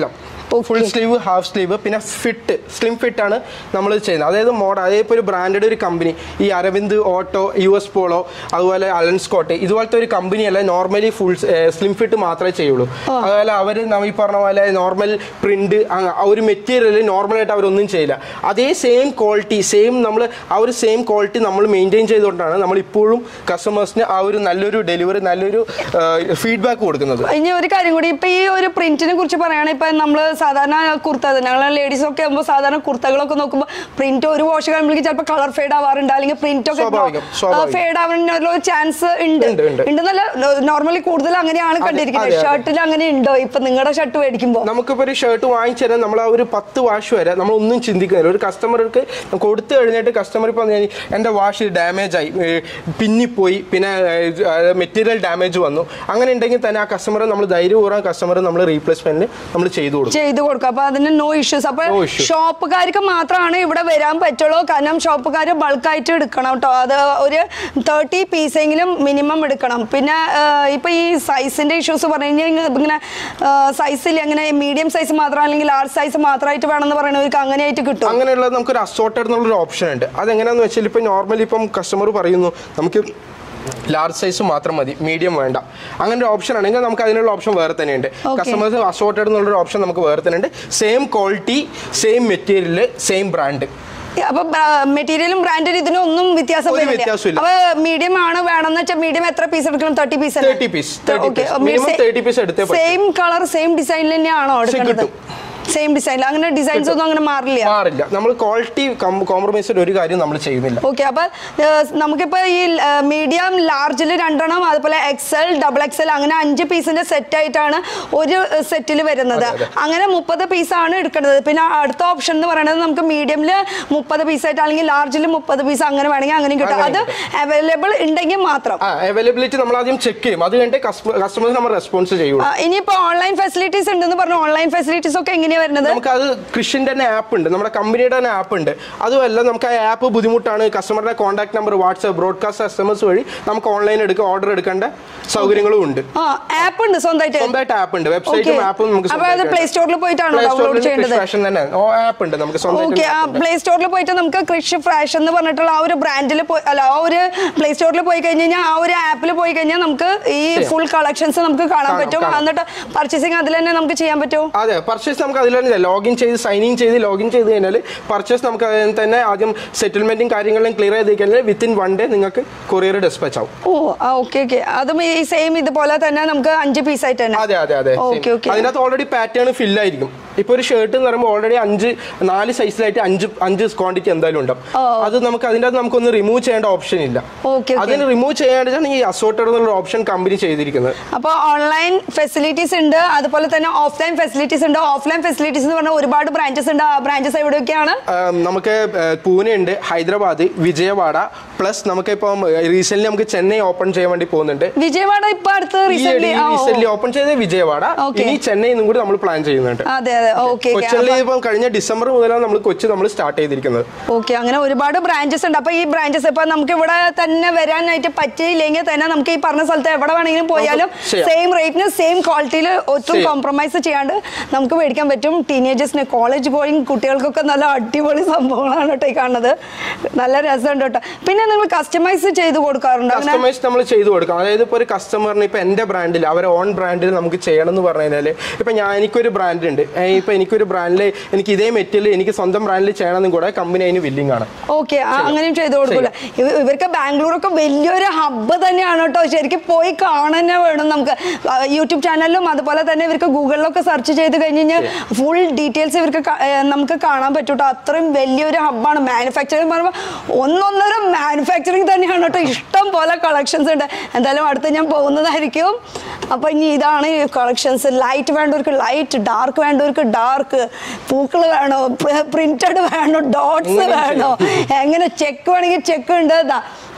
ഫുൾ സ്ലീവ് ഹാഫ് സ്ലീവ് പിന്നെ ഫിറ്റ് സ്ലിം ഫിറ്റ് ആണ് നമ്മൾ ചെയ്യുന്നത് അതായത് മോഡൽ അതായത് ഇപ്പോൾ ഒരു ബ്രാൻഡഡ് ഒരു കമ്പനി ഈ Arvind auto U S Polo അതുപോലെ അലൻ സ്കോട്ട് ഇതുപോലത്തെ ഒരു കമ്പനിയല്ല നോർമലി ഫുൾ സ്ലിം ഫിറ്റ് മാത്രമേ ചെയ്യുള്ളൂ അതുപോലെ അവർ നമ്മൾ ഈ പറഞ്ഞ പോലെ നോർമൽ പ്രിന്റ് ഒരു മെറ്റീരിയൽ നോർമലായിട്ട് അവരൊന്നും ചെയ്യില്ല അതേ സെയിം ക്വാളിറ്റി സെയിം നമ്മൾ ആ ഒരു സെയിം ക്വാളിറ്റി നമ്മൾ മെയിൻറ്റെയിൻ ചെയ്തുകൊണ്ടാണ് നമ്മൾ ഇപ്പോഴും കസ്റ്റമേഴ്സിന് ആ ഒരു നല്ലൊരു ഡെലിവറി നല്ലൊരു ഫീഡ്ബാക്ക് കൊടുക്കുന്നത് ഇനി ഒരു കാര്യം കൂടി ഇപ്പൊ ഈ ഒരു പ്രിന്റിനെ കുറിച്ച് പറയുകയാണെങ്കിൽ ഇപ്പൊ നമ്മള് സാധാരണ കുർത്ത ഞങ്ങൾ ലേഡീസ് ഒക്കെ ആകുമ്പോൾ സാധാരണ കുർത്തകളൊക്കെ നോക്കുമ്പോൾ പ്രിന്റ് ഒരു വാഷ് കഴിയുമ്പോഴേക്കും ചിലപ്പോൾ കളർ ഫെയ്ഡ് ആവാറുണ്ട് അല്ലെങ്കിൽ പ്രിന്റ് സ്വാഭാവികം, ഒക്കെ സ്വാഭാവികം. ഫെയ്ഡ് ആവാനുള്ള ചാൻസ് ഉണ്ട് ഉണ്ട്, ഉണ്ട്. ഉണ്ടെന്നല്ല നോർമലി കൂടുതൽ അങ്ങനെയാണ് കണ്ടിരിക്കുന്നത് അതെ, അതെ. ഷർട്ടിൽ അങ്ങനെ ഉണ്ടോ ഇപ്പൊ നിങ്ങളുടെ ഷർട്ട് മേടിക്കുമ്പോൾ നമുക്കിപ്പോൾ ഒരു ഷർട്ട് വാങ്ങിച്ചു തരാൻ നമ്മൾ ആ ഒരു പത്ത് വാഷ് വരെ നമ്മൾ ഒന്നും ചിന്തിക്കുന്നില്ല ഒരു കസ്റ്റമർക്ക് കൊടുത്തു കഴിഞ്ഞിട്ട് കസ്റ്റമർ ഇപ്പോൾ എൻ്റെ വാഷ് ഡാമേജ് ആയി ഏ, പിന്നിപ്പോയി പിന്നെ മെറ്റീരിയൽ ഡാമേജ് വന്നു അങ്ങനെ ഉണ്ടെങ്കിൽ തന്നെ ആ കസ്റ്റമർ നമ്മൾ ധൈര്യപൂർവ്വം കസ്റ്റമർ നമ്മൾ റീപ്ലേസ്മെന്റ് നമ്മൾ ചെയ്തു കൊടുക്കും ചെയ്ത് കൊടുക്കും അപ്പൊ അതിന് നോ ഇഷ്യൂസ് അപ്പൊ No issue. ഷോപ്പുകാർക്ക് മാത്രമാണ് ഇവിടെ വരാൻ പറ്റുള്ളൂ കാരണം ഷോപ്പുകാർ ബൾക്കായിട്ട് എടുക്കണം കേട്ടോ അത് ഒരു തേർട്ടി പീസെങ്കിലും മിനിമം എടുക്കണം പിന്നെ ആ, ഇപ്പൊ ഈ സൈസിന്റെ ഇഷ്യൂസ് പറഞ്ഞു കഴിഞ്ഞാൽ ഇങ്ങനെ സൈസിൽ അങ്ങനെ മീഡിയം സൈസ് മാത്രം അല്ലെങ്കിൽ ലാർജ് സൈസ് മാത്രമായിട്ട് വേണമെന്ന് പറയുന്നവർക്ക് അങ്ങനെയായിട്ട് കിട്ടും അങ്ങനെയുള്ളത് നമുക്കൊരു അസോർട്ടഡ് എന്നുള്ളൊരു ഓപ്ഷൻ ഉണ്ട് അതെങ്ങനെയാന്ന് വെച്ചാൽ ഇപ്പം നോർമലി ഇപ്പം കസ്റ്റമർ പറയുന്നു നമുക്ക് ലാർജ് സൈസ് മാത്രം മതി മീഡിയം വേണ്ട അങ്ങനെ ഒരു ഓപ്ഷൻ ആണെങ്കിൽ നമുക്ക് അതിനുള്ള ഓപ്ഷൻ വേറെ തന്നെയുണ്ട് Okay. കസ്റ്റമേഴ്സ് അസോർട്ടഡ് എന്നുള്ളൊരു ഓപ്ഷൻ നമുക്ക് വേറെ തന്നെയുണ്ട് same quality same material same brand അപ്പൊ മെറ്റീരിയലും ബ്രാൻഡും ഇതിനും ഒന്നും വ്യത്യാസം ഒരു വരില്ല വ്യത്യാസമില്ല. അപ്പൊ മീഡിയം ആണ് വേണമെന്ന് വെച്ചാൽ മീഡിയം എത്ര പീസ് എടുക്കണം thirty piece thirty piece thirty piece minimum thirty piece എടുത്തേ പറ്റും സെയിം കളർ സെയിം ഡിസൈനിൽ തന്നെയാണോ എടുക്കുന്നത് കിട്ടും. സെയിം ഡിസൈനിൽ അങ്ങനെ ഡിസൈൻസ് ഒന്നും അങ്ങനെ മാറില്ല മാറില്ല നമ്മൾ ക്വാളിറ്റി കോംപ്രമൈസ് ഒരു കാര്യം നമ്മൾ ചെയ്യുന്നില്ല ഓക്കെ അപ്പൊ ഏഹ്, നമുക്കിപ്പോ ഈ മീഡിയം ലാർജിൽ രണ്ടെണ്ണം അതുപോലെ എക്സൽ ഡബിൾ എക്സൽ അങ്ങനെ അഞ്ച് പീസിന്റെ സെറ്റ് ആയിട്ടാണ് ഒരു സെറ്റിൽ വരുന്നത് അതെ, അതെ. അങ്ങനെ മുപ്പത് പീസാണ് എടുക്കേണ്ടത് പിന്നെ അടുത്ത ഓപ്ഷൻ എന്ന് പറയുന്നത് നമുക്ക് മീഡിയമിൽ മുപ്പത് പീസായിട്ട് അല്ലെങ്കിൽ ലാർജിൽ മുപ്പത് പീസ് അങ്ങനെ വേണമെങ്കിൽ അങ്ങനെ കിട്ടും അങ്ങനെ അത് അവൈലബിൾ ഉണ്ടെങ്കിൽ മാത്രം ആ അവൈലബിലിറ്റി നമ്മൾ ആദ്യം ചെക്ക് ചെയ്യും അത് കഴിഞ്ഞിട്ട് കസ്റ്റമേഴ്സ് നമ്മൾ റെസ്പോൺസ് ചെയ്യുള്ളൂ ആ, ഇനിയിപ്പോ ഓൺലൈൻ ഫെസിലിറ്റീസ് ഉണ്ടെന്ന് പറഞ്ഞു ഓൺലൈൻ ഫെസിലിറ്റീസ് ഒക്കെ എങ്ങനെയാ വരുന്നത് നമുക്ക് അത് കൃഷിന്റെ തന്നെ ആപ്പ് ഉണ്ട് നമ്മുടെ കമ്പനിയുടെ തന്നെ ആപ്പ് ഉണ്ട് അതുമല്ല നമുക്ക് ആ ആപ്പ് ബുദ്ധിമുട്ടാണ് കസ്റ്റമറുടെ contact number WhatsApp broadcast customers വഴി നമുക്ക് ഓൺലൈൻ എടുക്കുക ഓർഡർ എടുക്കേണ്ട സൗകര്യങ്ങളും ഉണ്ട് ആ ആപ്പ് ഉണ്ട് സ്വന്തമായിട്ട് സ്വന്തമായിട്ട് ആപ്പ് ഉണ്ട് Okay. വെബ്സൈറ്റും ആപ്പും നമുക്ക് അപ്പൊ അത് പ്ലേ സ്റ്റോറിൽ പോയിട്ടാണോ ഡൗൺലോഡ് ചെയ്യേണ്ടത് ഫാഷൻ തന്നെ ആപ്പ് ഉണ്ട് നമുക്ക് ഓക്കെ ആ സ്വന്തമായിട്ട് പ്ലേ സ്റ്റോറിൽ പോയിട്ട് നമുക്ക് കൃഷി ഫ്രാഷ് എന്ന് പറഞ്ഞിട്ടുള്ള ആ ഒരു ബ്രാൻഡിൽ പോയി അല്ല ആ ഒരു പ്ലേ സ്റ്റോറിൽ പോയി കഴിഞ്ഞ് കഴിഞ്ഞാൽ ആ ഒരു ആപ്പിൽ പോയി കഴിഞ്ഞാൽ നമുക്ക് ഈ ഫുൾ കളക്ഷൻസ് നമുക്ക് കാണാൻ കാണാം, പറ്റും കാണാം. എന്നിട്ട് പർച്ചേസിങ് അതിൽ തന്നെ നമുക്ക് ചെയ്യാൻ പറ്റുമോ അതെ പർച്ചേസ് നമുക്ക് അതിൽ തന്നെ ലോഗിൻ ചെയ്ത് സൈൻ ഇൻ ചെയ്ത് ലോഗിൻ ചെയ്ത് കഴിഞ്ഞാൽ പർച്ചേസ് നമുക്ക് അതിൽ തന്നെ ആദ്യം സെറ്റിൽമെന്റും കാര്യങ്ങളും ക്ലിയർ ചെയ്ത് കഴിഞ്ഞാൽ വിത്തിൻ വൺ ഡേ നിങ്ങൾക്ക് കൊറിയർ ഡിസ്പാച്ച് ആവും ഓ ആ ഓക്കെ ഓക്കെ അതും ഈ സെയിം ഇതുപോലെ തന്നെ നമുക്ക് അഞ്ച് പീസ് ആയിട്ട് തന്നെ അതെ അതെ അതെ ഓക്കെ ഓക്കെ അതിനകത്ത് ഓൾറെഡി പാറ്റേൺ ഫില്ലായിരിക്കും ഇപ്പൊ ഒരു ഷർട്ട് എന്ന് പറയുമ്പോൾ ഓൾറെഡി അഞ്ച് നാല് സൈസിലായിട്ട് അഞ്ച് അഞ്ച് ക്വാണ്ടിറ്റി എന്തായാലും ഉണ്ടാവും ഓ. അത് നമുക്ക് അതിൻ്റെ അകത്ത് നമുക്കൊന്ന് റിമൂവ് ചെയ്യേണ്ട ഓപ്ഷൻ ഇല്ല ഓക്കെ ഓക്കെ അതിന് റിമൂവ് ചെയ്യാണ്ടാണ് ഈ അസോർട്ടഡ് എന്നുള്ള ഓപ്ഷൻ കമ്പനി ചെയ്തിരിക്കുന്നത് അപ്പോൾ ഓൺലൈൻ ഫെസിലിറ്റീസ് ഉണ്ട് അതുപോലെ തന്നെ ഓഫ്ലൈൻ ഫെസിലിറ്റീസ് ഉണ്ട് ഓഫ്ലൈൻ ഫെസിലിറ്റീസ് എന്ന് പറഞ്ഞാൽ ഒരുപാട് ബ്രാഞ്ചസ് ഉണ്ട് ആ ബ്രാഞ്ചസ് എവിടെയൊക്കെയാണ് ആം, നമുക്ക് പൂനെ ഉണ്ട് ഹൈദരാബാദ് വിജയവാഡ പ്ലസ് നമുക്ക് ഇപ്പം റീസെന്റ് നമുക്ക് ചെന്നൈ ഓപ്പൺ ചെയ്യാൻ വേണ്ടി പോകുന്നുണ്ട് വിജയവാഡ ഇപ്പൊ അടുത്ത് ഈ റീസെന്റ് റീസെന്റ് ഓപ്പൺ ചെയ്ത വിജയവാഡ Okay. ഇനി ചെന്നൈ നിന്നും കൂടി നമ്മൾ പ്ലാൻ ചെയ്യുന്നുണ്ട് അതെ അതെ ഓക്കെ കൊച്ചിയിൽ ഇപ്പം കഴിഞ്ഞ ഡിസംബർ മുതലാണ് നമ്മൾ കൊച്ചി നമ്മൾ സ്റ്റാർട്ട് ചെയ്തിരിക്കുന്നത് ഓക്കെ അങ്ങനെ ഒരുപാട് ബ്രാഞ്ചസ് ഉണ്ട് അപ്പൊ ഈ ബ്രാഞ്ചസ് ഇപ്പൊ നമുക്ക് ഇവിടെ തന്നെ വരാനായിട്ട് പറ്റിയില്ലെങ്കിൽ തന്നെ നമുക്ക് ഈ പറഞ്ഞ സ്ഥലത്ത് എവിടെ വേണമെങ്കിലും പോയാലും ചെയ്യാം. സെയിം റേറ്റിന് സെയിം ക്വാളിറ്റിയിൽ ഒട്ടും ചെയ്യാം. കോംപ്രമൈസ് ചെയ്യാണ്ട് നമുക്ക് മേടിക്കാൻ പറ്റും ടീനേജേഴ്സിന് കോളേജ് പോയി കുട്ടികൾക്കൊക്കെ നല്ല അടിപൊളി സംഭവങ്ങളാണ് കേട്ടോ ഈ കാണുന്നത് നല്ല രസമുണ്ട് കേട്ടോ പിന്നെ നിങ്ങൾ കസ്റ്റമൈസ് ചെയ്ത് കൊടുക്കാറുണ്ടോ അങ്ങനെ കസ്റ്റമൈസ് നമ്മൾ ചെയ്തു കൊടുക്കാം അതായത് ഇപ്പോൾ ഒരു കസ്റ്റമറിന് ഇപ്പൊ എന്റെ ബ്രാൻഡിൽ അവരെ ഓൺ ബ്രാൻഡിൽ നമുക്ക് ചെയ്യണം എന്ന് പറഞ്ഞു കഴിഞ്ഞാൽ ഇപ്പൊ ഞാൻ എനിക്കൊരു ബ്രാൻഡ് ഉണ്ട് ഏ, ഇപ്പൊ എനിക്കൊരു ബ്രാൻഡിൽ എനിക്ക് ഇതേ മെറ്റീരിയൽ എനിക്ക് സ്വന്തം ബ്രാൻഡിൽ ചെയ്യണമെന്നും കൂടെ കമ്പനി അതിന് വില്ലിംഗ് ആണ് ഓക്കെ അങ്ങനെയും ചെയ്ത് കൊടുക്കൂല ഇവ- ഇവർക്ക് ബാംഗ്ലൂരൊക്കെ വലിയൊരു ഹബ്ബ് തന്നെയാണ് കേട്ടോ ശരിക്കും പോയി കാണാൻ വേണം നമുക്ക് ആ, യൂട്യൂബ് ചാനലിലും അതുപോലെ തന്നെ ഇവർക്ക് ഗൂഗിളിലൊക്കെ സെർച്ച് ചെയ്ത് കഴിഞ്ഞ് കഴിഞ്ഞാൽ ഫുൾ ഡീറ്റെയിൽസ് ഇവർക്ക് ക- ഏ, നമുക്ക് കാണാൻ പറ്റും കേട്ടോ അത്രയും വലിയൊരു ഹബ്ബാണ് മാനുഫാക്ചറിങ് പറയുമ്പോൾ ഒന്നൊന്നര മാനുഫാക്ചറിങ് തന്നെയാണ് കേട്ടോ ഇഷ്ടം പോലെ കളക്ഷൻസ് ഉണ്ട് എന്തായാലും അടുത്ത് ഞാൻ പോകുന്നതായിരിക്കും അപ്പൊ ഇനി ഇതാണ് ഈ കളക്ഷൻസ് ലൈറ്റ് വേണ്ടവർക്ക് ലൈറ്റ് ഡാർക്ക് വേണ്ടവർക്ക് ഡാർക്ക് പൂക്കൾ വേണോ പ്രിന്റഡ് വേണോ ഡോട്ട്സ് എങ്ങനെ വേണോ എങ്ങനെ ചെക്ക് വേണമെങ്കിൽ ചെക്ക് ഉണ്ട് ദാ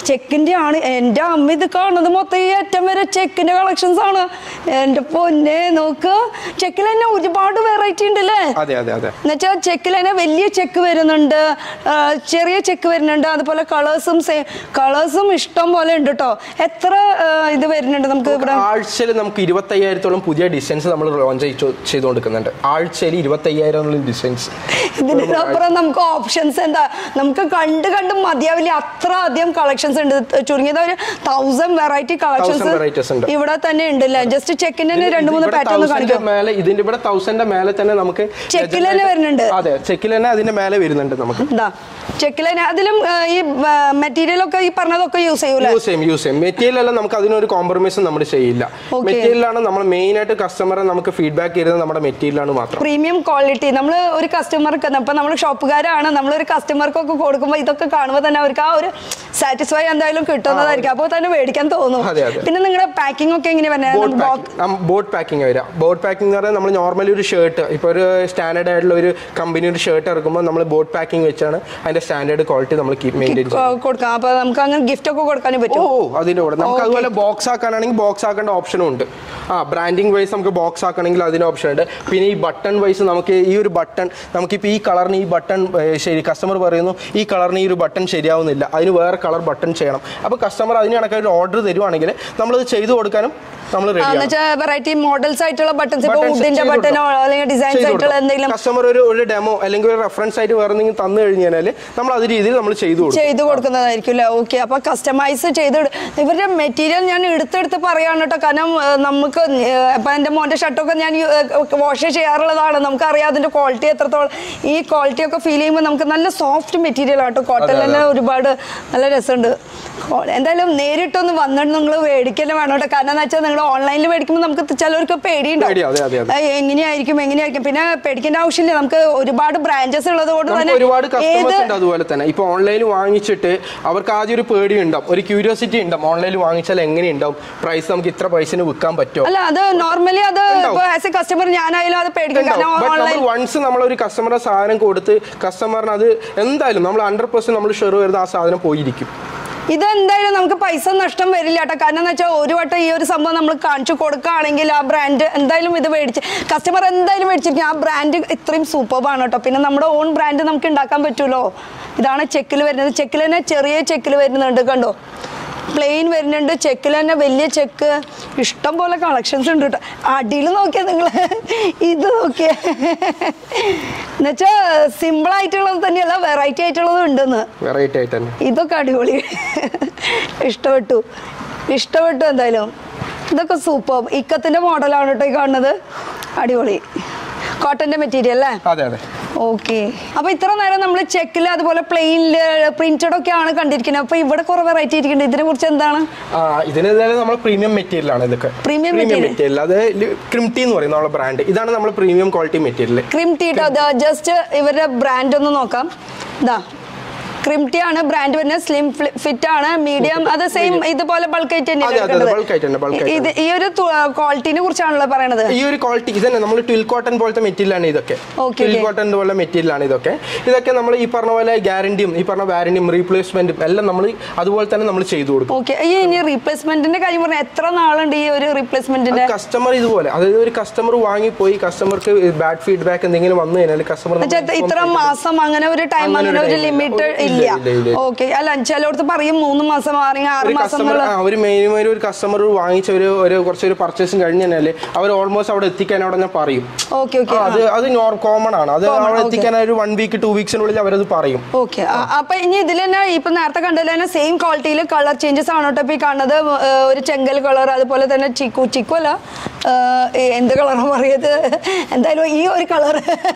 ചെക്കിന്റെ ആണ് എൻ്റെ അമ്മ ഇത് കാണുന്നത് മൊത്തം ഈ അറ്റം വരെ ചെക്കിന്റെ കളക്ഷൻസ് ആണ് എൻ്റെ പൊന്നെ നോക്ക് ചെക്കിൽ തന്നെ ഒരുപാട് വെറൈറ്റി ഉണ്ടല്ലേ അതെ അതെ അതെ എന്നുവെച്ചാൽ ചെക്കിൽ തന്നെ വലിയ ചെക്ക് വരുന്നുണ്ട് ആ, ചെറിയ ചെക്ക് വരുന്നുണ്ട് അതുപോലെ കളേഴ്സും കളേഴ്സും ഇഷ്ടം പോലെ ഉണ്ട് കേട്ടോ എത്ര ആ, ഇത് വരുന്നുണ്ട് നമുക്ക് ഇവിടെ ആഴ്ചയിൽ നമുക്ക് ഇരുപത്തയ്യായിരത്തോളം പുതിയ ഡിസൈൻസ് നമ്മൾ ലോഞ്ച് ചെയ്തുകൊടുക്കുന്നുണ്ട് ആഴ്ചയിൽ ഇരുപത്തയ്യായിരം ഡിസൈൻസ് ഇതിനപ്പുറം നമുക്ക് ഓപ്ഷൻസ് എന്താ നമുക്ക് കണ്ട് കണ്ട് മതിയാവില്ല അത്ര അധികം കളക്ഷൻസ് ഉണ്ട് ചുരുങ്ങിയത് ഒരു തൗസൻഡ് വെറൈറ്റി varieties കളക്ഷൻസ് ഉണ്ട്. ഇവിടെ തന്നെ ഉണ്ടല്ലേ ജസ്റ്റ് ചെക്കിന് തന്നെ രണ്ട് മൂന്ന് പാറ്റേൺ കാണിക്കും മേലെ ഇതിന്റെ ഇവിടെ തൗസൻഡിന്റെ മേലെ തന്നെ നമുക്ക് ചെക്കിൽ തന്നെ വരുന്നുണ്ട് അതെ ചെക്കിൽ തന്നെ അതിന്റെ മേലെ വരുന്നുണ്ട് നമുക്ക് എന്താ ചെക്കിൽ തന്നെ അതിലും ആ, ഈ മെറ്റീരിയൽ ഒക്കെ ഈ പറഞ്ഞതൊക്കെ യൂസ് ചെയ്യൂലേ യൂസ് ചെയ്യും യൂസ് ചെയ്യും മെറ്റീരിയൽ എല്ലാം നമുക്ക് അതിനൊരു കോംപ്രമൈസും നമ്മൾ ചെയ്യില്ല Okay. മെറ്റീരിയലാണ് നമ്മൾ മെയിൻ ആയിട്ട് കസ്റ്റമറെ നമുക്ക് ഫീഡ്ബാക്ക് ചെയ്യുന്നത് നമ്മുടെ മെറ്റീരിയലാണ് മാത്രം പ്രീമിയം ക്വാളിറ്റി നമ്മൾ ഒരു കസ്റ്റമർക്ക് ഇപ്പൊ നമ്മൾ ഷോപ്പുകാരാണ് നമ്മൾ ഒരു കസ്റ്റമർക്കൊക്കെ കൊടുക്കുമ്പോൾ ഇതൊക്കെ കാണുമ്പോൾ തന്നെ അവർക്ക് ആ ഒരു സാറ്റിസ്ഫൈ എന്തായാലും കിട്ടുന്നതായിരിക്കും അപ്പോൾ തന്നെ മേടിക്കാൻ തോന്നും അതെ, അതെ. പിന്നെ നിങ്ങളുടെ പാക്കിംഗ് ഒക്കെ എങ്ങനെ ബോട്ട് വരുന്നത് പാക്കിംഗ് ബോട്ട് പാക്കിംഗ് വരിക ബോട്ട് പാക്കിംഗ് എന്ന് പറഞ്ഞാൽ നമ്മൾ നോർമലി ഒരു ഷർട്ട് ഇപ്പോൾ ഒരു സ്റ്റാൻഡേർഡ് ആയിട്ടുള്ള ഒരു കമ്പനി ഒരു ഷർട്ട് ഇറക്കുമ്പോൾ നമ്മൾ ബോട്ട് പാക്കിംഗ് വെച്ചാണ് അതിന്റെ സ്റ്റാൻഡേർഡ് ക്വാളിറ്റി നമ്മൾ കീപ് മെയിൻറ്റെയിൻ ചെയ്യുന്നത് കൊടുക്കാം അപ്പൊ നമുക്ക് അങ്ങനെ ഗിഫ്റ്റ് ഒക്കെ കൊടുക്കാനും ഓ പറ്റും ഓ, അതിന്റെ കൂടെ നമുക്ക് അതുപോലെ ബോക്സ് ആക്കാനാണെങ്കിൽ ബോക്സ് ആക്കേണ്ട ഓപ്ഷനും ഉണ്ട് ആ ബ്രാൻഡിങ് വൈസ് നമുക്ക് ബോക്സ് ആക്കണമെങ്കിൽ അതിന് ഓപ്ഷൻ ഉണ്ട് പിന്നെ ഈ ബട്ടൺ വൈസ് നമുക്ക് ഈ ഒരു ബട്ടൺ നമുക്കിപ്പോൾ ഈ കളറിന് ഈ ബട്ടൺ ശരി കസ്റ്റമർ പറയുന്നു ഈ കളറിന് ഈ ഒരു ബട്ടൺ ശരിയാവുന്നില്ല അതിന് വേറെ കളർ ബട്ടൺ ചെയ്യണം അപ്പോൾ കസ്റ്റമർ അതിന് കണക്കായിട്ട് ഓർഡർ തരുവാണെങ്കിൽ നമ്മളത് ചെയ്തു കൊടുക്കാനും നമ്മൾ റെഡിയാണ് എന്നുവെച്ചാൽ വെറൈറ്റി മോഡൽസ് ആയിട്ടുള്ള ബട്ടൺസ് ഇപ്പൊ വുഡിന്റെ ബട്ടനോ അല്ലെങ്കിൽ ഡിസൈൻസ് ആയിട്ടുള്ള എന്തെങ്കിലും കസ്റ്റമർ ഒരു ഒരു ഡെമോ അല്ലെങ്കിൽ ഒരു റെഫറൻസ് ആയിട്ട് വേറെ എന്തെങ്കിലും തന്നു കഴിഞ്ഞാൽ നമ്മൾ അത് രീതിയിൽ നമ്മൾ ചെയ്തു കൊടുക്കും ചെയ്തു കൊടുക്കുന്നതായിരിക്കും അല്ലേ ഓക്കെ അപ്പൊ കസ്റ്റമൈസ് ചെയ്ത് ഇട- ഇവരുടെ മെറ്റീരിയൽ ഞാൻ എടുത്തെടുത്ത് പറയാണ് കേട്ടോ കാരണം ഏഹ്, നമുക്ക് ഏഹ്, ഇപ്പൊ എന്റെ മോന്റെ ഷർട്ടൊക്കെ ഞാൻ വാഷ് ചെയ്യാറുള്ളതാണ് നമുക്കറിയാം അതിന്റെ ക്വാളിറ്റി എത്രത്തോളം ഈ ക്വാളിറ്റി ഒക്കെ ഫീൽ ചെയ്യുമ്പോൾ നമുക്ക് നല്ല സോഫ്റ്റ് മെറ്റീരിയൽ ആട്ടോ കോട്ടൺ തന്നെ ഒരുപാട് നല്ല രസമുണ്ട് കോ- എന്തായാലും നേരിട്ടൊന്ന് വന്നിട്ട് നിങ്ങൾ മേടിക്കന്നെ വേണം കേട്ടോ കാരണം എന്ന് വെച്ചാൽ നിങ്ങൾ ഓൺലൈനിൽ മേടിക്കുമ്പോൾ നമുക്ക് ചിലർക്ക് പേടിയുണ്ടാവും പേടി, അതെ, അതെ, അതെ. ഏഹ്, എങ്ങനെയായിരിക്കും എങ്ങനെയായിരിക്കും പിന്നെ പേടിക്കേണ്ട ആവശ്യമില്ല നമുക്ക് ഒരുപാട് ബ്രാഞ്ചസ് ഉള്ളത് കൊണ്ട് നമുക്ക് തന്നെ ഒരുപാട് കസ്റ്റമേഴ്സ് ഏത് ഉണ്ട് അതുപോലെ തന്നെ ഇപ്പൊ ഓൺലൈനിൽ വാങ്ങിച്ചിട്ട് അവർക്ക് ആദ്യം ഒരു പേടി ഉണ്ടാവും ഒരു ക്യൂരിയോസിറ്റി ഉണ്ടാവും ഓൺലൈനിൽ വാങ്ങിച്ചാൽ എങ്ങനെ ഉണ്ടാവും പ്രൈസ് നമുക്ക് ഇത്ര പ്രൈസിന് വിൽക്കാൻ പറ്റുമോ അല്ല അത് നോർമലി അത് ഉണ്ടാവും. ആസ് എ കസ്റ്റമർ ഞാനായാലും അത് പേടിക്കും കാരണം ബട്ട് നമ്മൾ ഓൺലൈൻ വൺസ് നമ്മളൊരു കസ്റ്റമറെ സാധനം കൊടുത്ത് കസ്റ്റമറിന് അത് എന്തായാലും നമ്മൾ ഹൺഡ്രഡ് പെർസെന്റ് നമ്മൾ ഷെയർ വരുന്ന ആ സാധനം പോയിരിക്കും ഇത് എന്തായാലും നമുക്ക് പൈസ നഷ്ടം വരില്ല കേട്ടോ കാരണം എന്ന് വെച്ചാൽ ഒരു വട്ടം ഈ ഒരു സംഭവം നമ്മൾ കാണിച്ചു കൊടുക്കുകയാണെങ്കിൽ ആ ബ്രാൻഡ് എന്തായാലും ഇത് മേടിച്ച് കസ്റ്റമർ എന്തായാലും മേടിച്ചിരിക്കും ആ ബ്രാൻഡ് ഇത്രയും സൂപ്പർബാണ് കേട്ടോ പിന്നെ നമ്മുടെ ഓൺ ബ്രാൻഡ് നമുക്ക് ഉണ്ടാക്കാൻ പറ്റുമല്ലോ ഇതാണ് ചെക്കിൽ വരുന്നത് ചെക്കിൽ തന്നെ ചെറിയ ചെക്കിൽ വരുന്നുണ്ട് കണ്ടോ പ്ലെയിൻ വരുന്നുണ്ട് ചെക്കിൽ തന്നെ വലിയ ചെക്ക് ഇഷ്ടം പോലെ കളക്ഷൻസ് ഉണ്ട് കേട്ടോ അടിയിൽ നോക്കിയാൽ നിങ്ങൾ ഇത് നോക്കിയേ എന്നുവെച്ചാൽ സിമ്പിൾ ആയിട്ടുള്ളത് തന്നെയല്ല വെറൈറ്റി ആയിട്ടുള്ളതും ഉണ്ടെന്ന് വെറൈറ്റി ആയിട്ട് തന്നെ ഇതൊക്കെ അടിപൊളി ഇഷ്ടപ്പെട്ടു ഇഷ്ടപ്പെട്ടു എന്തായാലും ഇതൊക്കെ സൂപ്പർ ഇക്കത്തിന്റെ മോഡലാണ് കേട്ടോ ഈ കാണുന്നത് അടിപൊളി കോട്ടന്റെ മെറ്റീരിയൽ അല്ലേ അതെ അതെ ഓക്കെ അപ്പൊ ഇത്ര നേരം നമ്മൾ ചെക്കിൽ അതുപോലെ പ്ലെയിനില് പ്രിന്റഡ് ഒക്കെ ആണ് കണ്ടിരിക്കുന്നത് അപ്പൊ ഇവിടെ കുറെ വെറൈറ്റി ഇരിക്കുന്നുണ്ട് ഇതിനെ കുറിച്ച് എന്താണ് ആ ഇതിന് എന്തായാലും നമ്മൾ പ്രീമിയം മെറ്റീരിയൽ ആണ് ഇതൊക്കെ Premium material. മെറ്റീരിയൽ അത് ക്രിംറ്റി എന്ന് പറയുന്ന നമ്മളെ ബ്രാൻഡ് ഇതാണ് നമ്മൾ പ്രീമിയം ക്വാളിറ്റി മെറ്റീരിയൽ ക്രിം ടീട്ടോ ജസ്റ്റ് ഇവരുടെ ബ്രാൻഡ് ഒന്ന് നോക്കാം ഇതാ ക്രിംറ്റി ആണ് ബ്രാൻഡ് വരുന്നത് സ്ലിം ഫിറ്റ് ആണ് മീഡിയം അത് സെയിം ഇതുപോലെ ബൾക്ക് ആയിട്ട് അതെ, അതെ, തന്നെയാണ് bulk ആയിട്ട് തന്നെ, bulk ആയിട്ട് ഇത് ഈ ഒരു ക്വാളിറ്റിനെ കുറിച്ചാണല്ലോ പറയണത് ഈ ഒരു ക്വാളിറ്റി ഇതന്നെ നമ്മൾ ട്വിൽ കോട്ടൺ പോലത്തെ മെറ്റീരിയൽ ആണ് ഇതൊക്കെ Okay, ട്വിൽ okay. കോട്ടൺ പോലെ മെറ്റീരിയൽ ആണ് ഇതൊക്കെ ഇതൊക്കെ നമ്മൾ ഈ പറഞ്ഞ പോലെ ഗ്യാരണ്ടിയും ഈ പറഞ്ഞ വാരണ്ടിയും റീപ്ലേസ്മെന്റും എല്ലാം നമ്മൾ അതുപോലെ തന്നെ നമ്മൾ ചെയ്തു കൊടുക്കും ഓക്കെ ഈ ഇനി റീപ്ലേസ്മെന്റിന്റെ കാര്യം പറഞ്ഞാൽ എത്ര നാളുണ്ട് ഈ ഒരു റീപ്ലേസ്മെന്റിന്റെ കസ്റ്റമർ ഇതുപോലെ അതായത് ഒരു കസ്റ്റമർ വാങ്ങിപ്പോയി കസ്റ്റമർക്ക് ബാഡ് ഫീഡ്ബാക്ക് എന്തെങ്കിലും വന്നു കഴിഞ്ഞാൽ കസ്റ്റമർ ഇത്ര മാസം അങ്ങനെ ഒരു ടൈം അങ്ങനെ അങ്ങനെ ഒരു ഒരു time ലിമിറ്റ് ഇല്ല. ഇല്ല ഇല്ല, ഇല്ല, ഇല്ല. ഓക്കെ അല്ല ചിലടത്ത് പറയും മൂന്ന് മാസം അല്ലെങ്കിൽ ആറ് ഒരു മാസം കസ്റ്റമർ എന്നുള്ള ഒരു മെയിൻ ഒരു കസ്റ്റമർ വാങ്ങിച്ച ഒരു ഒരു കുറച്ചൊരു പർച്ചേസും കഴിഞ്ഞ് കഴിഞ്ഞാൽ അവർ ഓൾമോസ്റ്റ് അവിടെ എത്തിക്കാൻ അവിടെ ഞാൻ പറയും ഓക്കെ ആ, ഓക്കെ അത് അത് നോർ കോമൺ ആണ് അത് Common, അവിടെ okay. എത്തിക്കാൻ ഒരു വൺ വീക്ക് ടു വീക്സിനുള്ളിൽ അവരത് പറയും ഓക്കെ അപ്പൊ ഇനി ഇതിൽ തന്നെ ഇപ്പൊ നേരത്തെ കണ്ടതിൽ തന്നെ സെയിം ക്വാളിറ്റിയിൽ കളർ ചേഞ്ചസ് ആണ് കേട്ടോ ഇപ്പൊ ഈ കാണുന്നത് ഏർ, ഒരു ചെങ്കൽ കളർ അതുപോലെ തന്നെ ചിക്കു ചിക്കു അല്ല ഏർ, ഈ എന്ത് കളറാണ് പറയുന്നത് എന്തായാലും ഈ ഒരു കളർ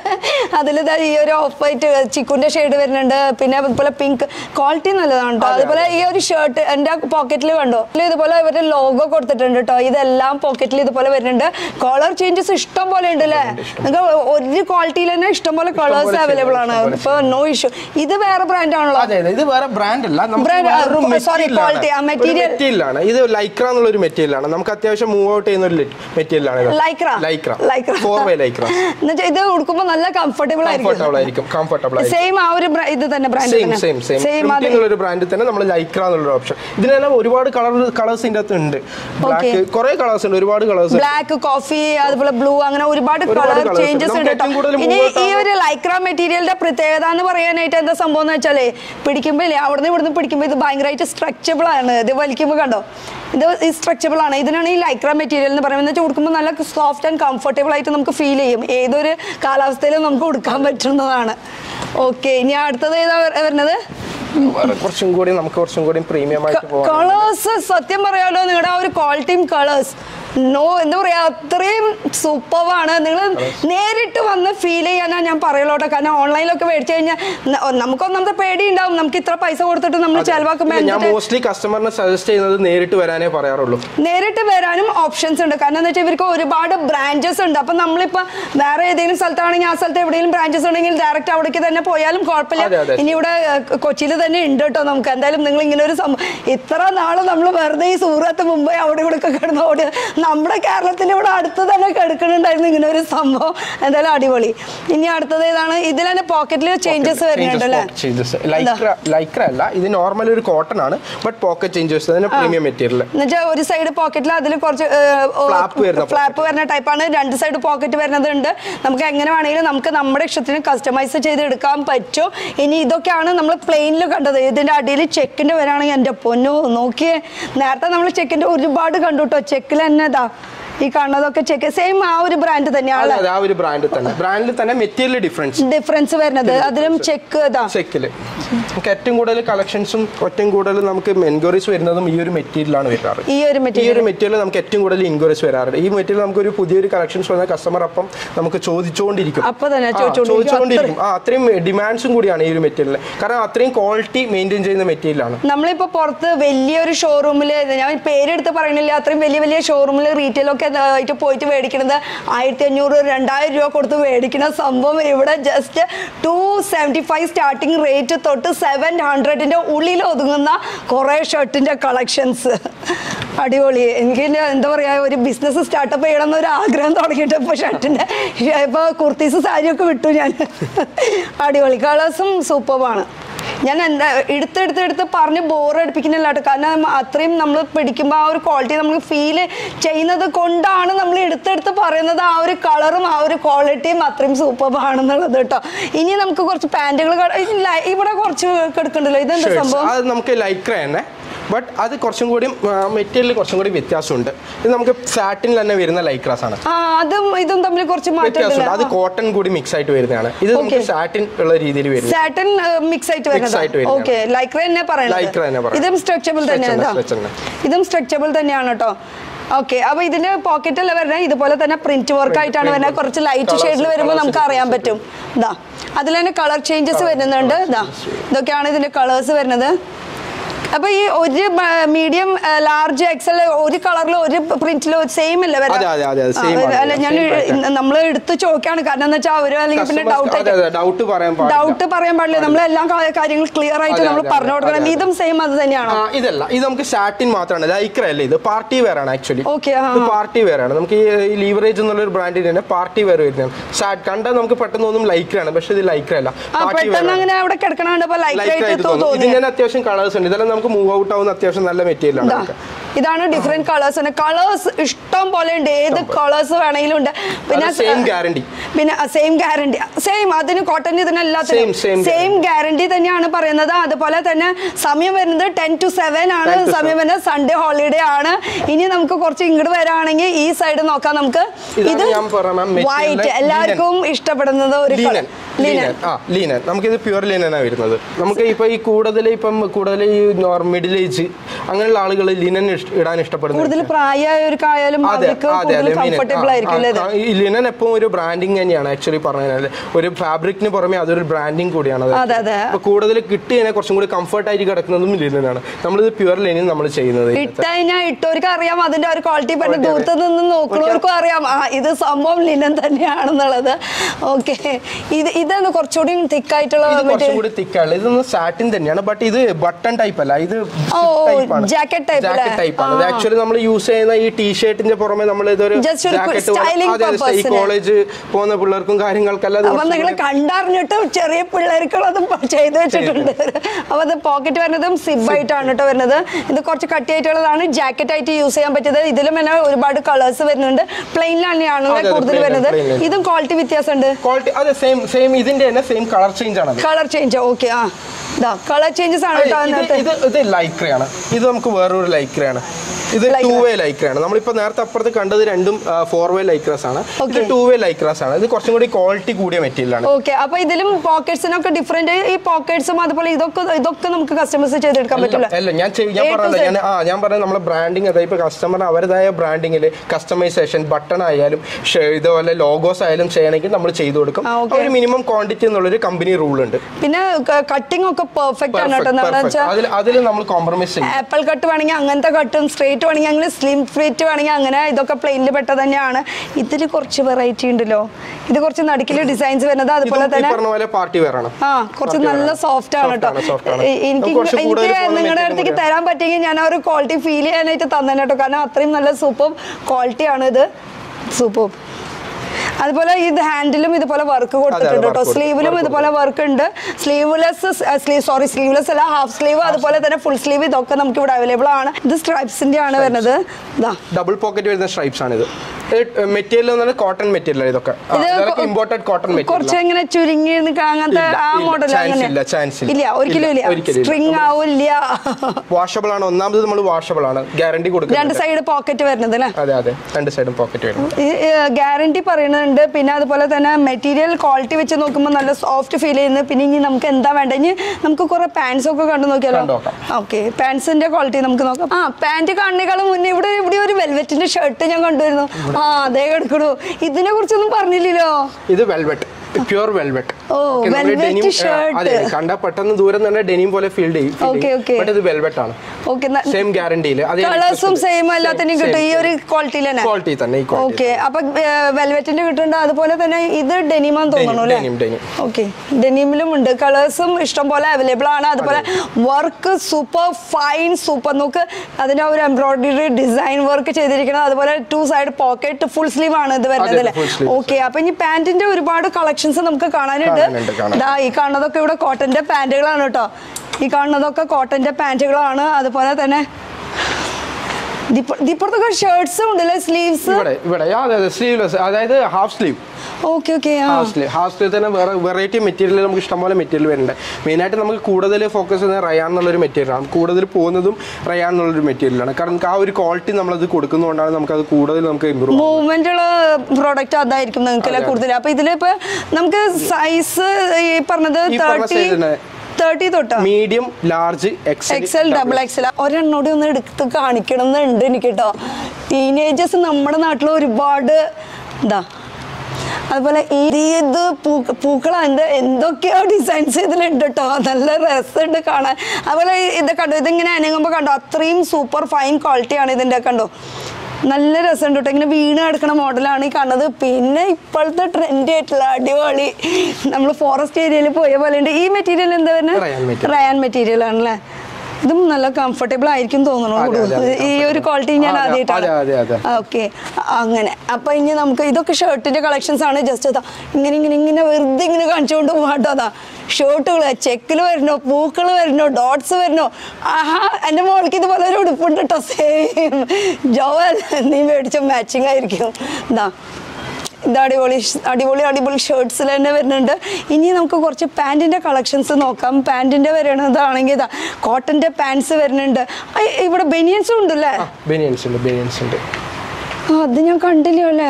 അതിൽ ഈ ഒരു ഓഫ് വൈറ്റ് ചിക്കുന്റെ ഷെയ്ഡ് വരുന്നുണ്ട് പിന്നെ അതുപോലെ പിങ്ക് ക്വാളിറ്റി നല്ലതാണ് കേട്ടോ അതുപോലെ ഈ ഒരു ഷർട്ട് എന്റെ പോക്കറ്റിൽ കണ്ടോ ഇതില് ഇതുപോലെ ഇവരുടെ ലോഗോ കൊടുത്തിട്ടുണ്ട് കേട്ടോ ഇതെല്ലാം പോക്കറ്റിൽ ഇതുപോലെ വരുന്നുണ്ട് കളർ ചേഞ്ചസ് ഇഷ്ടം പോലെ ഉണ്ട് അല്ലേ നിങ്ങൾക്ക് ഒരു ക്വാളിറ്റിയിൽ തന്നെ ഇഷ്ടംപോലെ കളേഴ്സ് പോലെ അവൈലബിൾ ആണ് ഇഷ്ടംപോലെ ഇപ്പൊ നോ ഇഷ്യൂ ഇത് വേറെ ബ്രാൻഡ് ആണല്ലോ അതെ അതെ ഇത് വേറെ ബ്രാൻഡ് അല്ല നമുക്ക് Brand, ആ, വേറൊരു sorry, material ആണ്. quality, ആ, ഒരു material. material ആണ് ഇത് ലൈക്ര എന്നുള്ള ഒരു മെറ്റീരിയൽ ആണ് നമുക്ക് അത്യാവശ്യം മൂവ് ഔട്ട് ചെയ്യുന്ന ഒരു മെറ്റീരിയൽ ആണ് lycra lycra lycra four way lycra എന്നുവെച്ചാൽ ഇത് ഉടുക്കുമ്പോ നല്ല കംഫർട്ടബിൾ ആയിരിക്കും കംഫർട്ടബിൾ ആയിരിക്കും കംഫർട്ടബിൾ ആയിരിക്കും സെയിം ആ ഒരു bra- ഇത് തന്നെ ബ്രാൻഡ് സെയിം തന്നെ സെയിം സെയിം സെയിം അതെ എന്നുള്ള ബ്രാൻഡിൽ തന്നെ നമ്മൾ ലൈക്ര എന്നുള്ള ഓപ്ഷൻ ഇതിനെല്ലാം ഒരുപാട് കളർ കളേഴ്സ് ഇതിന്റെ അകത്ത് ഉണ്ട് ബ്ലാക്ക് കുറെ കളേഴ്സ് ഉണ്ട് ഒരുപാട് കളേഴ്സ് ബ്ലാക്ക് കോഫി അതുപോലെ ബ്ലൂ അങ്ങനെ ഒരുപാട് ഒരുപാട് കളർ colours ചേഞ്ചസ് ഉണ്ട്. ഉണ്ട് നമുക്ക് ഏറ്റവും കൂടുതൽ കേട്ടോ ഇനി മുമ്പോട്ട് ഈ ഒരു ലൈക്ര മെറ്റീരിയലിന്റെ പ്രത്യേകത എന്ന് പറയാനായിട്ട് എന്താ സംഭവം എന്ന് വെച്ചാലേ പിടിക്കുമ്പോൾ ഇല്ലേ അവിടുന്ന് ഇവിടുന്ന് പിടിക്കുമ്പോൾ ഇത് ഭയങ്കരമായിട്ട് സ്ട്രക്ചബിൾ ആണ് ഇത് വലിക്കുമ്പോൾ കണ്ടോ ഇത് സ്ട്രക്ചബിൾ ആണ് ഇതിനാണ് ഈ ലൈക്ര മെറ്റീരിയൽ എന്ന് പറയുന്നത് വെച്ചാൽ ഉടുക്കുമ്പോൾ നല്ല സോഫ്റ്റ് ആൻഡ് കംഫർട്ടബിൾ ആയിട്ട് നമുക്ക് ഫീൽ ചെയ്യും ഏതൊരു കാലാവസ്ഥയിലും നമുക്ക് ഉടുക്കാൻ പറ്റുന്നതാണ് ഓക്കെ ഇനി അടുത്തത് ഏതാ വര- വരുന്നത് കുറച്ചും കൂടി നമുക്ക് കുറച്ചും കൂടി പ്രീമിയം ആയിട്ട് പോകാം കളേഴ്സ് സത്യം പറയാലോ നിങ്ങളുടെ ആ ഒരു ക്വാളിറ്റിയും കളേഴ്സ് നോ എന്താ പറയാ അത്രയും സൂപ്പറാണ് നിങ്ങൾ നേരിട്ട് വന്ന് ഫീൽ ചെയ്യാനാ ഞാൻ പറയുള്ളൂട്ടോ കാരണം ഓൺലൈനിലൊക്കെ മേടിച്ചു കഴിഞ്ഞാൽ ന- നമുക്കൊന്നാമത്തെ പേടി ഉണ്ടാവും നമുക്ക് ഇത്ര പൈസ കൊടുത്തിട്ട് നമ്മൾ ചെലവാക്കുമ്പോൾ ഇല്ല, ഞാൻ എന്നിട്ട് മോസ്റ്റ്ലി കസ്റ്റമറിനെ സജസ്റ്റ് ചെയ്യുന്നത് നേരിട്ട് വരാനേ പറയാറുള്ളൂ നേരിട്ട് വരാനും ഓപ്ഷൻസ് ഉണ്ട് കാരണം എന്താ വെച്ചാൽ ഇവർക്ക് ഒരുപാട് ബ്രാഞ്ചസ് ഉണ്ട് അപ്പം നമ്മളിപ്പോൾ വേറെ ഏതെങ്കിലും സ്ഥലത്താണെങ്കിൽ ആ സ്ഥലത്ത് എവിടെയെങ്കിലും ബ്രാഞ്ചസ് ഉണ്ടെങ്കിൽ ഡയറക്റ്റ് അവിടേക്ക് തന്നെ പോയാലും അതെ, കുഴപ്പമില്ല അതെ. ഇനി ഇവിടെ കൊച്ചിയിൽ തന്നെ ഉണ്ട് കേട്ടോ നമുക്ക് എന്തായാലും നിങ്ങൾ ഇങ്ങനെ ഒരു സംഭവം ഇത്ര നാള് നമ്മൾ വെറുതെ ഈ സൂറത്ത് മുംബൈ അവിടെ ഇവിടെ ഒക്കെ കിടന്ന് ഓടി നമ്മുടെ കേരളത്തിന്റെ ഇവിടെ അടുത്ത് തന്നെ കിടക്കുന്നുണ്ടായിരുന്നു ഇങ്ങനെ ഒരു സംഭവം എന്തായാലും അടിപൊളി ഇനി അടുത്തത് ഏതാണ് ഇതിൽ തന്നെ പോക്കറ്റിൽ ചേഞ്ചസ് വരുന്നുണ്ട് അല്ലേ ചേഞ്ചസ് ലൈക്ര ലൈക്ര അല്ല ഇത് നോർമൽ ഒരു കോട്ടൺ ആണ് ബട്ട് പോക്കറ്റ് ചേഞ്ചസ് അതിന് പ്രീമിയം മെറ്റീരിയൽ എന്നുവെച്ചാൽ ഒരു സൈഡ് പോക്കറ്റിൽ അതിൽ കുറച്ച് Flap വരുന്ന ഫ്ലാപ്പ് വരുന്ന ടൈപ്പാണ് രണ്ട് സൈഡ് പോക്കറ്റ് വരുന്നതുണ്ട് നമുക്ക് എങ്ങനെ വേണമെങ്കിലും നമുക്ക് നമ്മുടെ ഇഷ്ടത്തിന് കസ്റ്റമൈസ് ചെയ്ത് എടുക്കാൻ പറ്റും ഇനി ഇതൊക്കെയാണ് നമ്മൾ പ്ലെയിനിൽ കണ്ടത് ഇതിന്റെ അടിയിൽ ചെക്കിന്റെ വരാണെങ്കിൽ എൻ്റെ പൊന്നു നോക്കിയേ നേരത്തെ നമ്മൾ ചെക്കിന്റെ ഒരുപാട് കണ്ടു കേട്ടോ ചെക്കിൽ തന്നെ ഇതാ ഈ കാണുന്നതൊക്കെ ചെക്ക് സെയിം ആ ഒരു ബ്രാൻഡ് തന്നെയാണ് അതെ ആ ഒരു ബ്രാൻഡിൽ തന്നെ ബ്രാൻഡിൽ തന്നെ മെറ്റീരിയൽ ഡിഫറൻസ് ഡിഫറൻസ് വരുന്നത് അതിലും ചെക്ക് ഇതാ ചെക്കില് നമുക്ക് ഏറ്റവും കൂടുതൽ കളക്ഷൻസും ഏറ്റവും കൂടുതൽ നമുക്ക് എൻക്വയറീസ് വരുന്നതും ഈ ഒരു മെറ്റീരിയലാണ് വരാറ് ഈ ഒരു ഈ മെറ്റീരിയൽ ഒരു മെറ്റീരിയൽ നമുക്ക് ഏറ്റവും കൂടുതൽ ഇൻക്വയറീസ് വരാറുണ്ട് ഈ മെറ്റീരിയൽ നമുക്ക് ഒരു പുതിയൊരു കളക്ഷൻസ് വന്ന കസ്റ്റമർ അപ്പം നമുക്ക് ചോദിച്ചുകൊണ്ടിരിക്കും അപ്പൊ തന്നെ ആ, ചോദിച്ചുകൊണ്ടിരിക്കും. ചോദിച്ചുകൊണ്ടിരിക്കും ആ അത്രയും ഡിമാൻഡ്സും കൂടിയാണ് ഈ ഒരു മെറ്റീരിയൽ കാരണം അത്രയും ക്വാളിറ്റി മെയിൻറ്റെയിൻ ചെയ്യുന്ന മെറ്റീരിയലാണ് നമ്മളിപ്പോ പുറത്ത് വലിയൊരു ഷോറൂമിൽ ഞാൻ പേരെടുത്ത് പറയണില്ല അത്രയും വലിയ വലിയ ഷോറൂമിൽ റീറ്റെയിൽ ഒക്കെ ആയിട്ട് പോയിട്ട് മേടിക്കണത് ആയിരത്തി അഞ്ഞൂറ് രണ്ടായിരം രൂപ കൊടുത്ത് മേടിക്കുന്ന സംഭവം ഇവിടെ just two seventy five starting rate തൊട്ട് സെവൻ ഹൺഡ്രഡിന്റെ ഉള്ളിൽ ഒതുങ്ങുന്ന കുറേ ഷർട്ടിന്റെ കളക്ഷൻസ് അടിപൊളി എനിക്ക് ഇനി എന്താ പറയാ ഒരു ബിസിനസ് സ്റ്റാർട്ടപ്പ് ചെയ്യണം എന്നൊരു ആഗ്രഹം തുടങ്ങിയിട്ട് ഇപ്പോൾ ഷർട്ടിന്റെ ഇപ്പൊ കുർത്തീസ് സാരിയൊക്കെ വിട്ടു ഞാൻ അടിപൊളി കളേഴ്സും സൂപ്പറാണ് ഞാൻ എന്താ എടുത്തെടുത്ത് എടുത്ത് പറഞ്ഞ് ബോർ അടിപ്പിക്കുന്നില്ല കേട്ടോ കാരണം നമ്മ അത്രയും നമ്മൾ പിടിക്കുമ്പോൾ ആ ഒരു ക്വാളിറ്റി നമ്മൾ ഫീൽ ചെയ്യുന്നത് കൊണ്ടാണ് നമ്മൾ എടുത്തെടുത്ത് പറയുന്നത് ആ ഒരു കളറും ആ ഒരു ക്വാളിറ്റിയും അത്രയും സൂപ്പർ ആണെന്നുള്ളത് കേട്ടോ ഇനി നമുക്ക് കുറച്ച് പാൻറ്റുകൾ ഇവിടെ കുറച്ച് കിടക്കണ്ടല്ലോ ഇതെന്താ Shirts. സംഭവം അത് നമുക്ക് ലൈക്ര തന്നെ ബട്ട് അത് കുറച്ചും കൂടി മെറ്റീരിയൽ കുറച്ചും കൂടി വ്യത്യാസമുണ്ട് ഇത് നമുക്ക് സാറ്റിനിൽ തന്നെ വരുന്ന ലൈക്രാസ് ആണ് ആ അതും ഇതും തമ്മിൽ കുറച്ച് വ്യത്യാസമുണ്ട് അത് മാറ്റം കോട്ടൺ കൂടി മിക്സ് ആയിട്ട് വരുന്നതാണ് ഇത് നമുക്ക് Okay. സാറ്റിൻ ഉള്ള രീതിയിൽ വരുന്നത് സാറ്റൻ മിക്സ് ആയിട്ട് Mix ആയിട്ട് വരുന്നത് വരുന്നതാണ്. ഓക്കെ ലൈക്ര തന്നെ Lycra തന്നെ പറയുന്നത് പറയുന്നത്. ഇതും സ്ട്രെച്ചബിൾ Stretch തന്നെയാണ് തന്നെ, ഇതാ. stretch തന്നെ. ഇതും സ്ട്രെച്ചബിൾ തന്നെയാണ് കേട്ടോ ഓക്കെ അപ്പൊ ഇതിന്റെ പോക്കറ്റ് അല്ല വരുന്നത് ഇതുപോലെ തന്നെ പ്രിന്റ് വർക്ക് ആയിട്ടാണ് print വരുന്നത് work. കുറച്ച് ലൈറ്റ് Colours- ഷെയ്ഡിൽ വരുമ്പോൾ colours നമുക്ക് അറിയാൻ പറ്റും ഇതാ അതിൽ തന്നെ കളർ ചേഞ്ചസ് വരുന്നുണ്ട് ഇതാ ഇതൊക്കെയാണ് ഇതിന്റെ കളേഴ്സ് വരുന്നത് അപ്പൊ ഈ ഒരു മീഡിയം ലാർജ് എക്സൽ ഒരു കളറിൽ ഒരു പ്രിന്റിൽ സെയിം അല്ലേ അതെ, അതെ, അതെ, അതെ, same ആണ്. അല്ല ഞാൻ Same pattern. നമ്മൾ എടുത്ത് ചോദിക്കാണ് കാരണം എന്ന് വെച്ചാൽ അവര് അല്ലെങ്കിൽ പിന്നെ ഡൗട്ട് അതെ അതെ ഡൗട്ട് പറയാൻ പാടില്ല ഡൗട്ട് പറയാൻ പാടില്ല നമ്മൾ എല്ലാ കാര്യങ്ങളും ക്ലിയർ ആയിട്ട് അതെ, നമ്മൾ അതെ, പറഞ്ഞു അതെ, കൊടുക്കണം അതെ. ഇതും സെയിം അത് തന്നെയാണോ ആ, ഇതല്ല ഇത് നമുക്ക് സാറ്റിൻ മാത്രമാണ് ലൈക്ര അല്ല ഇത് പാർട്ടി വെയർ ആണ് ആക്ച്വലി Okay, ആ, ഇത് ആ. പാർട്ടി വെയർ ആണ് നമുക്ക് ഈ ലീവറേജ് എന്നുള്ള ഒരു ബ്രാൻഡിന് തന്നെ പാർട്ടി വെയർ വരുന്നതാണ് സാറ്റ് കണ്ടാൽ നമുക്ക് പെട്ടെന്ന് തോന്നും ലൈക്ര ആണ് പക്ഷെ ഇത് ലൈക്ര അല്ല ആ പാർട്ടി വെയർ പെട്ടെന്ന് അങ്ങനെ അവിടെ കിടക്കണുണ്ടപ്പോ ലൈറ്റ് ലൈക്ര ആയിട്ട് ആയിട്ട് തോന്നും തോന്നി ഇതിന് തന്നെ അത്യാവശ്യം കളേഴ്സ് ഉണ്ട് ഇതെല്ലാം നമുക്ക് മൂവ് ഔട്ട് ആവുന്ന അത്യാവശ്യം നല്ല മെറ്റീരിയൽ ആണ് ഇതാ, നമുക്ക്. ഇതാണ് ഡിഫറെന്റ് കളേഴ്സ് ഉണ്ട് കളേഴ്സ് ഇഷ്ടം പോലെ ഉണ്ട് ഏത് കളേഴ്സ് വേണമെങ്കിലും ഉണ്ട് പിന്നെ അത് same guarantee. പിന്നെ സെയിം ഗ്യാരണ്ടി സെയിം അതിന് കോട്ടൺ ഇതിന് എല്ലാത്തിനും Same, same സെയിം ഗ്യാരണ്ടി തന്നെയാണ് പറയുന്നത് അതുപോലെ തന്നെ സമയം വരുന്നത് ടെൻ ടു സെവൻ ആണ് 10 to സമയം വരുന്നത് സൺഡേ ഹോളിഡേ ആണ് ഇനി നമുക്ക് കുറച്ച് ഇങ്ങോട്ട് വരാണെങ്കിൽ ഈ സൈഡ് നോക്കാം നമുക്ക് ഇതാണ് ഞാൻ പറഞ്ഞ ma'am, material വൈറ്റ് line. എല്ലാവർക്കും ഇഷ്ടപ്പെടുന്നത് ഒരു ലീനൻ ലീനൻ ആ ലീനൻ നമുക്കിത് പ്യുവർ ലീനനാണ് വരുന്നത് നമുക്ക് ഇപ്പൊ ഈ കൂടുതൽ ഇപ്പം കൂടുതൽ ഈ മിഡിൽ ഏജ് അങ്ങനെയുള്ള ആളുകൾ ലിനൻ ഇടാൻ ഇഷ്ടപ്പെടുന്നു കൂടുതൽ പ്രായമായവർക്കായാലും അതെ അവർക്ക് അതെ കൂടുതൽ അതെ മെയിൻ കംഫർട്ടബിൾ ആയിരിക്കും അല്ലേ ഇത്? ഈ ലിനൻ എപ്പോഴും ഒരു ബ്രാൻഡിങ് തന്നെയാണ് ആക്ച്വലി പറഞ്ഞാൽ ഒരു ഫാബ്രിക്കിന് പുറമെ അതൊരു ബ്രാൻഡിങ് കൂടിയാണ് അത്. അതെ, അതെ. അപ്പൊ കൂടുതൽ കിട്ടിയതിനെ കുറച്ചും കൂടി കംഫർട്ട് ആയിട്ട് കിടക്കുന്നതും ലിനനാണ് നമ്മളിത് പ്യുവർ ലിനൻ നമ്മൾ ചെയ്യുന്നത് ഇട്ട് കഴിഞ്ഞാൽ ഇട്ടവർക്ക് അറിയാം അതിന്റെ ഒരു ക്വാളിറ്റി പിന്നെ Quality ദൂരത്ത് നിന്ന് നോക്കുന്നവർക്കും അറിയാം ആ ഇത് സംഭവം ലിനൻ തന്നെയാണെന്നുള്ളത് ഓക്കെ ഇത് ഇതാണ് കുറച്ചുകൂടി thick ആയിട്ടുള്ള ഇത് കുറച്ചും material. കൂടി തിക്കാണ് ഇതൊന്ന് സാറ്റിൻ തന്നെയാണ് ബട്ട് ഇത് ബട്ടൺ ടൈപ്പ് അല്ല ഇത് ഓ, jacket type അല്ലേ? ടൈപ്പ് ആണ് ആ. ആക്ച്വലി നമ്മൾ യൂസ് ചെയ്യുന്ന ഈ ടീഷർട്ടിന്റെ പുറമെ നമ്മൾ ഇതൊരു Just ഒരു jacket styling പോലെ- അതെ, അതെ, ഈ purpose ന്. കോളേജ് പോകുന്ന പിള്ളേർക്കും കാര്യങ്ങൾക്കല്ല ഇത് അപ്പൊ കുറച്ചും നിങ്ങൾ കൂടി- കണ്ടറിഞ്ഞിട്ട് ചെറിയ പിള്ളേർക്കുള്ളതും ചെയ്തു വെച്ചിട്ടുണ്ട് അപ്പൊ അത് പോക്കറ്റ് വരുന്നതും സിബ് ആയിട്ടാണ് കേട്ടോ വരുന്നത് ഇത് കുറച്ച് കട്ടിയായിട്ടുള്ളതാണ് ജാക്കറ്റ് ആയിട്ട് യൂസ് ചെയ്യാൻ പറ്റിയത് ഇതിലും തന്നെ ഒരുപാട് കളേഴ്സ് വരുന്നുണ്ട് പ്ലെയിൻ തന്നെയാണ് അതെ, അതെ, കൂടുതൽ plain ആണ്, വരുന്നത് plain ആണ്. ഇതും ക്വാളിറ്റി വ്യത്യാസമുണ്ട് ക്വാളിറ്റി അതെ സെയിം സെയിം ഇതിന്റെ തന്നെ സെയിം കളർ ചേഞ്ച് ആണ് കളർ ചേഞ്ച് ഓക്കെ ആ ഇതാ കളർ ചേഞ്ചസ് ആണ് കേട്ടോ ഇത് അതിനകത്ത് ഇത് ഇത് ലൈക്രയാണ് ഇത് നമുക്ക് വേറൊരു ലൈക്രയാണ് ഇത് Lycra. ടൂ വേ ലൈക്രയാണ് നമ്മളിപ്പോ നേരത്തെ അപ്പുറത്ത് കണ്ടത് രണ്ടും ഫോർ വേ ലൈക്രാസ് ആണ് ഇത് Okay. ടൂ വേ ലൈക്രാസ് ആണ് ഇത് കുറച്ചും കൂടി ക്വാളിറ്റി കൂടിയ മെറ്റീരിയൽ ആണ് ഓക്കെ അപ്പൊ ഇതിലും പോക്കറ്റ്സിനൊക്കെ ഡിഫറെന്റ് ഈ പോക്കറ്റ്സും അതുപോലെ ഇതൊക്കെ ഇതൊക്കെ നമുക്ക് കസ്റ്റമൈസ് ചെയ്തെടുക്കാൻ പറ്റില്ല അല്ല ഞാൻ ചെയ്- ഞാൻ A to പറഞ്ഞത് Z. ഞാൻ ആ ഞാൻ പറഞ്ഞത് നമ്മളെ ബ്രാൻഡിങ് അതായത് ഇപ്പൊ കസ്റ്റമർ അവരുടേതായ ബ്രാൻഡിങ്ങിൽ കസ്റ്റമൈസേഷൻ ബട്ടൺ ആയാലും ഷേ- ഇതുപോലെ ലോഗോസ് ആയാലും ചെയ്യണമെങ്കിൽ നമ്മൾ ചെയ്തു കൊടുക്കും ആ, okay. ഒരു മിനിമം ക്വാണ്ടിറ്റി എന്നുള്ളൊരു കമ്പനി റൂൾ ഉണ്ട് പിന്നെ കട്ടിംഗ് ഒക്കെ പെർഫെക്റ്റ് ആണ് കേട്ടോ എന്താണെന്ന് വെച്ചാൽ അതിൽ അതിൽ നമ്മൾ കോംപ്രമൈസ് ചെയ്യും ആപ്പിൾ കട്ട് വേണമെങ്കിൽ അങ്ങനത്തെ കട്ടും സ്ട്രേറ്റ് വേണമെങ്കിൽ അങ്ങനെ സ്ലിം ഫിറ്റ് വേണമെങ്കിൽ അങ്ങനെ ഇതൊക്കെ പ്ലെയിനിൽ പെട്ടത് തന്നെയാണ് ഇതിൽ കുറച്ച് വെറൈറ്റി ഉണ്ടല്ലോ ഇത് കുറച്ച് നടുക്കിൽ ഡിസൈൻസ് വരുന്നത് അതുപോലെ ഇതും ഈ തന്നെ പറഞ്ഞ പോലെ പാർട്ടി വെയർ ആണ് ആ കുറച്ച് Party നല്ല wear ആണ്. സോഫ്റ്റ് ആണ് Soft കേട്ടോ ആണ്, soft ആണ്. എ- എനിക്ക് നമുക്ക് കുറച്ച് കൂടുതൽ എനിക്ക് പോകുന്ന നിങ്ങളുടെ material അടുത്തേക്ക് കൂടിയാണ്. തരാൻ പറ്റിയെങ്കിൽ ഞാൻ ആ ഒരു ക്വാളിറ്റി ഫീൽ ചെയ്യാനായിട്ട് തന്നെ കേട്ടോ കാരണം അത്രയും നല്ല സൂപ്പർ ക്വാളിറ്റി ആണ് ഇത് സൂപ്പർ അതുപോലെ ഇത് ഹാൻഡിലും ഇതുപോലെ വർക്ക് കൊടുത്തിട്ടുണ്ട് work കേട്ടോ കൊടുത്തു, സ്ലീവിലും work ഇതുപോലെ വർക്ക് ഉണ്ട് സ്ലീവ്ലെസ് സ്ലീവ് സോറി സ്ലീവ്ലെസ് അല്ല ഹാഫ് സ്ലീവ് അതുപോലെ തന്നെ ഫുൾ സ്ലീവ് ഇതൊക്കെ നമുക്ക് ഇവിടെ അവൈലബിൾ ആണ് ഇത് സ്ട്രൈപ്സിന്റെ ആണ് വരുന്നത് ഇതാ ഡബിൾ പോക്കറ്റ് വരുന്ന സ്ട്രൈപ്സ് ആണ് ഇത് മെറ്റീരിയൽ എന്ന് പറഞ്ഞാൽ കോട്ടൺ മെറ്റീരിയൽ ഇതൊക്കെ ഇത് ഇതൊക്കെ ഇമ്പോർട്ടഡ് കോട്ടൺ കുറച്ച് മെറ്റീരിയൽ ഇങ്ങനെ ചുരുങ്ങി നിൽക്കുക അങ്ങനത്തെ ഇല്ല, ആ ഇല്ല, മോഡൽ chance അങ്ങനെ ഇല്ല, chance ഇല്ല. ഇല്ല ഒരിക്കലും ഇല്ല, ഇല്ല ഒരിക്കലും ഇല്ല. സ്ട്രിങ് ആവില്ല വാഷബിൾ ആണ് ഒന്നാമത് നമ്മൾ വാഷബിൾ ആണ് ഗ്യാരണ്ടി രണ്ട് കൊടുക്കുന്നുണ്ട് സൈഡ് പോക്കറ്റ് വരുന്നത് അല്ലേ അതെ അതെ രണ്ട് സൈഡും പോക്കറ്റ് വരും ഗ്യാരണ്ടി പറയുന്നുണ്ട് പിന്നെ അതുപോലെ തന്നെ മെറ്റീരിയൽ ക്വാളിറ്റി വെച്ച് നോക്കുമ്പോൾ നല്ല സോഫ്റ്റ് ഫീൽ ചെയ്യുന്നു പിന്നെ ഇനി നമുക്ക് എന്താ വേണ്ട ഇനി നമുക്ക് കുറെ പാൻസ് ഒക്കെ കണ്ടു നോക്കിയാലോ കണ്ടു നോക്കാം. ഓക്കെ പാൻസിന്റെ ക്വാളിറ്റി നമുക്ക് നോക്കാം ആ പാന്റ് കാണുന്നേക്കാളും മുന്നേ ഇവിടെ ഇവിടെ ഒരു വെൽവെറ്റിന്റെ ഷർട്ട് ഞാൻ കണ്ടുവരുന്നു ആ അതേ കിടക്കണു ഇതിനെ കുറിച്ചൊന്നും പറഞ്ഞില്ലല്ലോ ഇത് വെൽവെറ്റ് പ്യൂർ വെൽവെറ്റ് ഓ, velvet shirt. അതെ കണ്ട പെട്ടെന്ന് ദൂരം തന്നെ ഡെനിം പോലെ ഫീൽഡ് ചെയ്യും Okay, okay. ബട്ട് ഇത് വെൽവെറ്റ് ആണ് ഓക്കെ സെയിം ഗ്യാരണ്ടിയിൽ കളേഴ്സും സെയിം എല്ലാത്തിനും കിട്ടും ഈ ഒരു ക്വാളിറ്റിയിൽ തന്നെ ക്വാളിറ്റി തന്നെ ഈ ക്വാളിറ്റി ഓക്കെ അപ്പൊ വെൽവെറ്റിന്റെ കിട്ടുന്നുണ്ട് അതുപോലെ തന്നെ ഇത് ഡെനിമാന്ന് തോന്നുന്നു അല്ലേ denim, denim. ഓക്കെ ഡെനിമിലും ഉണ്ട് കളേഴ്സും ഇഷ്ടം പോലെ അവൈലബിൾ ആണ് അതുപോലെ വർക്ക് സൂപ്പർ ഫൈൻ സൂപ്പർ നോക്ക് അതിന്റെ ആ ഒരു എംബ്രോയിഡറി ഡിസൈൻ വർക്ക് ചെയ്തിരിക്കുന്നത് അതുപോലെ two side pocket full sleeve ആണ് ഇത് വരുന്നത് അതെ, അല്ലേ full sleeve. ഓക്കെ അപ്പൊ ഇനി പാന്റിന്റെ ഒരുപാട് കളക്ഷൻസ് നമുക്ക് കാണാനുണ്ട് കാണാനുണ്ട്, കാണാം. ദാ ഈ കാണുന്നതൊക്കെ ഇവിടെ കോട്ടന്റെ പാന്റുകളാണ് കേട്ടോ ഈ കാണുന്നതൊക്കെ കോട്ടന്റെ പാന്റുകളാണ് അതുപോലെ തന്നെ ദിപ്പ- ദിപ്പുറത്തൊക്കെ ഷർട്ട്സും ഉണ്ടല്ലേ സ്ലീവ്സ് ഇവിടെ ഇവിടെ ആ, അതെ അതെ സ്ലീവ്ലെസ് അതായത് ഹാഫ് സ്ലീവ് ഓക്കെ ഓക്കെ ആ ഹാഫ് സ്ലീവ് ഹാഫ് സ്ലീവ് തന്നെ വേറെ വെറൈറ്റി മെറ്റീരിയൽ നമുക്ക് ഇഷ്ടംപോലെ മെറ്റീരിയൽ വരുന്നുണ്ട് മെയിനായിട്ട് നമുക്ക് കൂടുതൽ ഫോക്കസ് ചെയ്യുന്നത് റയാൻ എന്നുള്ളൊരു മെറ്റീരിയലാണ് കൂടുതൽ പോകുന്നതും റയാൻ എന്നുള്ളൊരു മെറ്റീരിയലാണ് കാരണം നമുക്ക് ആ ഒരു ക്വാളിറ്റി നമ്മളത് കൊടുക്കുന്നതുകൊണ്ടാണ് നമുക്കത് കൂടുതൽ നമുക്ക് ഇമ്പ്രൂവ് മൂവ്മെന്റ് ഉള്ള പ്രോഡക്റ്റ് അതായിരിക്കും നിങ്ങൾക്ക് അതെ, അതെ. കൂടുതൽ അപ്പൊ ഇതിലിപ്പോ നമുക്ക് സൈസ് ഈ പറഞ്ഞത് ഈ പറഞ്ഞ തേർട്ടി size തന്നെ. തേർട്ടി തൊട്ടോ medium large XL XL double XL ഒരെണ്ണോടി ഒന്ന് എടുത്ത് കാണിക്കണം എന്നുണ്ട് എനിക്ക് കേട്ടോ ടീനേജേഴ്സ് നമ്മുടെ നാട്ടിൽ ഒരുപാട് ഇതാ അതുപോലെ ഈ ഇത് പൂ- പൂക്കളാ എന്ത് എന്തൊക്കെയോ ഡിസൈൻസ് ഇതിലുണ്ട് കേട്ടോ നല്ല രസമുണ്ട് കാണാൻ അതുപോലെ ഇത് കണ്ടോ ഇതിങ്ങനെ അനങ്ങുമ്പോൾ കണ്ടോ അത്രയും സൂപ്പർ ഫൈൻ ക്വാളിറ്റിയാണ് ഇതിൻ്റെ കണ്ടോ നല്ല രസമുണ്ട് കേട്ടോ ഇങ്ങനെ വീണ് കിടക്കുന്ന മോഡലാണ് ഈ കാണുന്നത് പിന്നെ ഇപ്പോഴത്തെ ട്രെൻഡ് ആയിട്ടുള്ള അടിപൊളി നമ്മൾ ഫോറസ്റ്റ് ഏരിയയിൽ പോയ പോലെ ഉണ്ട് ഈ മെറ്റീരിയൽ എന്താ Rayon വരുന്നത് material. റയാൻ മെറ്റീരിയൽ ആണല്ലേ ഇതും നല്ല കംഫർട്ടബിൾ ആയിരിക്കും തോന്നുന്നു അതെ, അതെ, അതെ, ഈ ഒരു ക്വാളിറ്റി ഞാൻ അതെ, ആദ്യമായിട്ടാണ് അതെ, അതെ, അതെ. ഓക്കെ അങ്ങനെ അപ്പൊ ഇനി നമുക്ക് ഇതൊക്കെ ഷർട്ടിന്റെ കളക്ഷൻസ് ആണ് ജസ്റ്റ് അതാ ഇങ്ങനെ ഇങ്ങനെ ഇങ്ങനെ വെറുതെ ഇങ്ങനെ കാണിച്ചുകൊണ്ട് പോകാട്ടോ അതാ ഷർട്ടുകൾ ചെക്കിൽ വരണോ പൂക്കൾ വരണോ ഡോട്ട്സ് വരണോ ആഹാ എൻ്റെ മോൾക്ക് ഇതുപോലെ ഒരു ഉടുപ്പുണ്ട് കേട്ടോ സെയിം ജോവൽ നീ മേടിച്ച മാച്ചിങ് ആയിരിക്കും ഇതാ ഇത് അടിപൊളി ഷ്- അടിപൊളി അടിപൊളി ഷർട്ട്സിൽ തന്നെ വരുന്നുണ്ട് ഇനി നമുക്ക് കുറച്ച് പാൻറ്റിൻ്റെ കളക്ഷൻസ് നോക്കാം പാൻറ്റിൻ്റെ വരുന്നതാണെങ്കിൽ ഇതാ കോട്ടൻ്റെ പാൻസ് വരുന്നുണ്ട് ആ, ഇവിടെ ബനിയൻസും ഉണ്ടല്ലേ ബനിയൻസ് ഉണ്ട് ബനിയൻസ് ഉണ്ട് ആ, അത് ഞാൻ കണ്ടില്ലോ അല്ലേ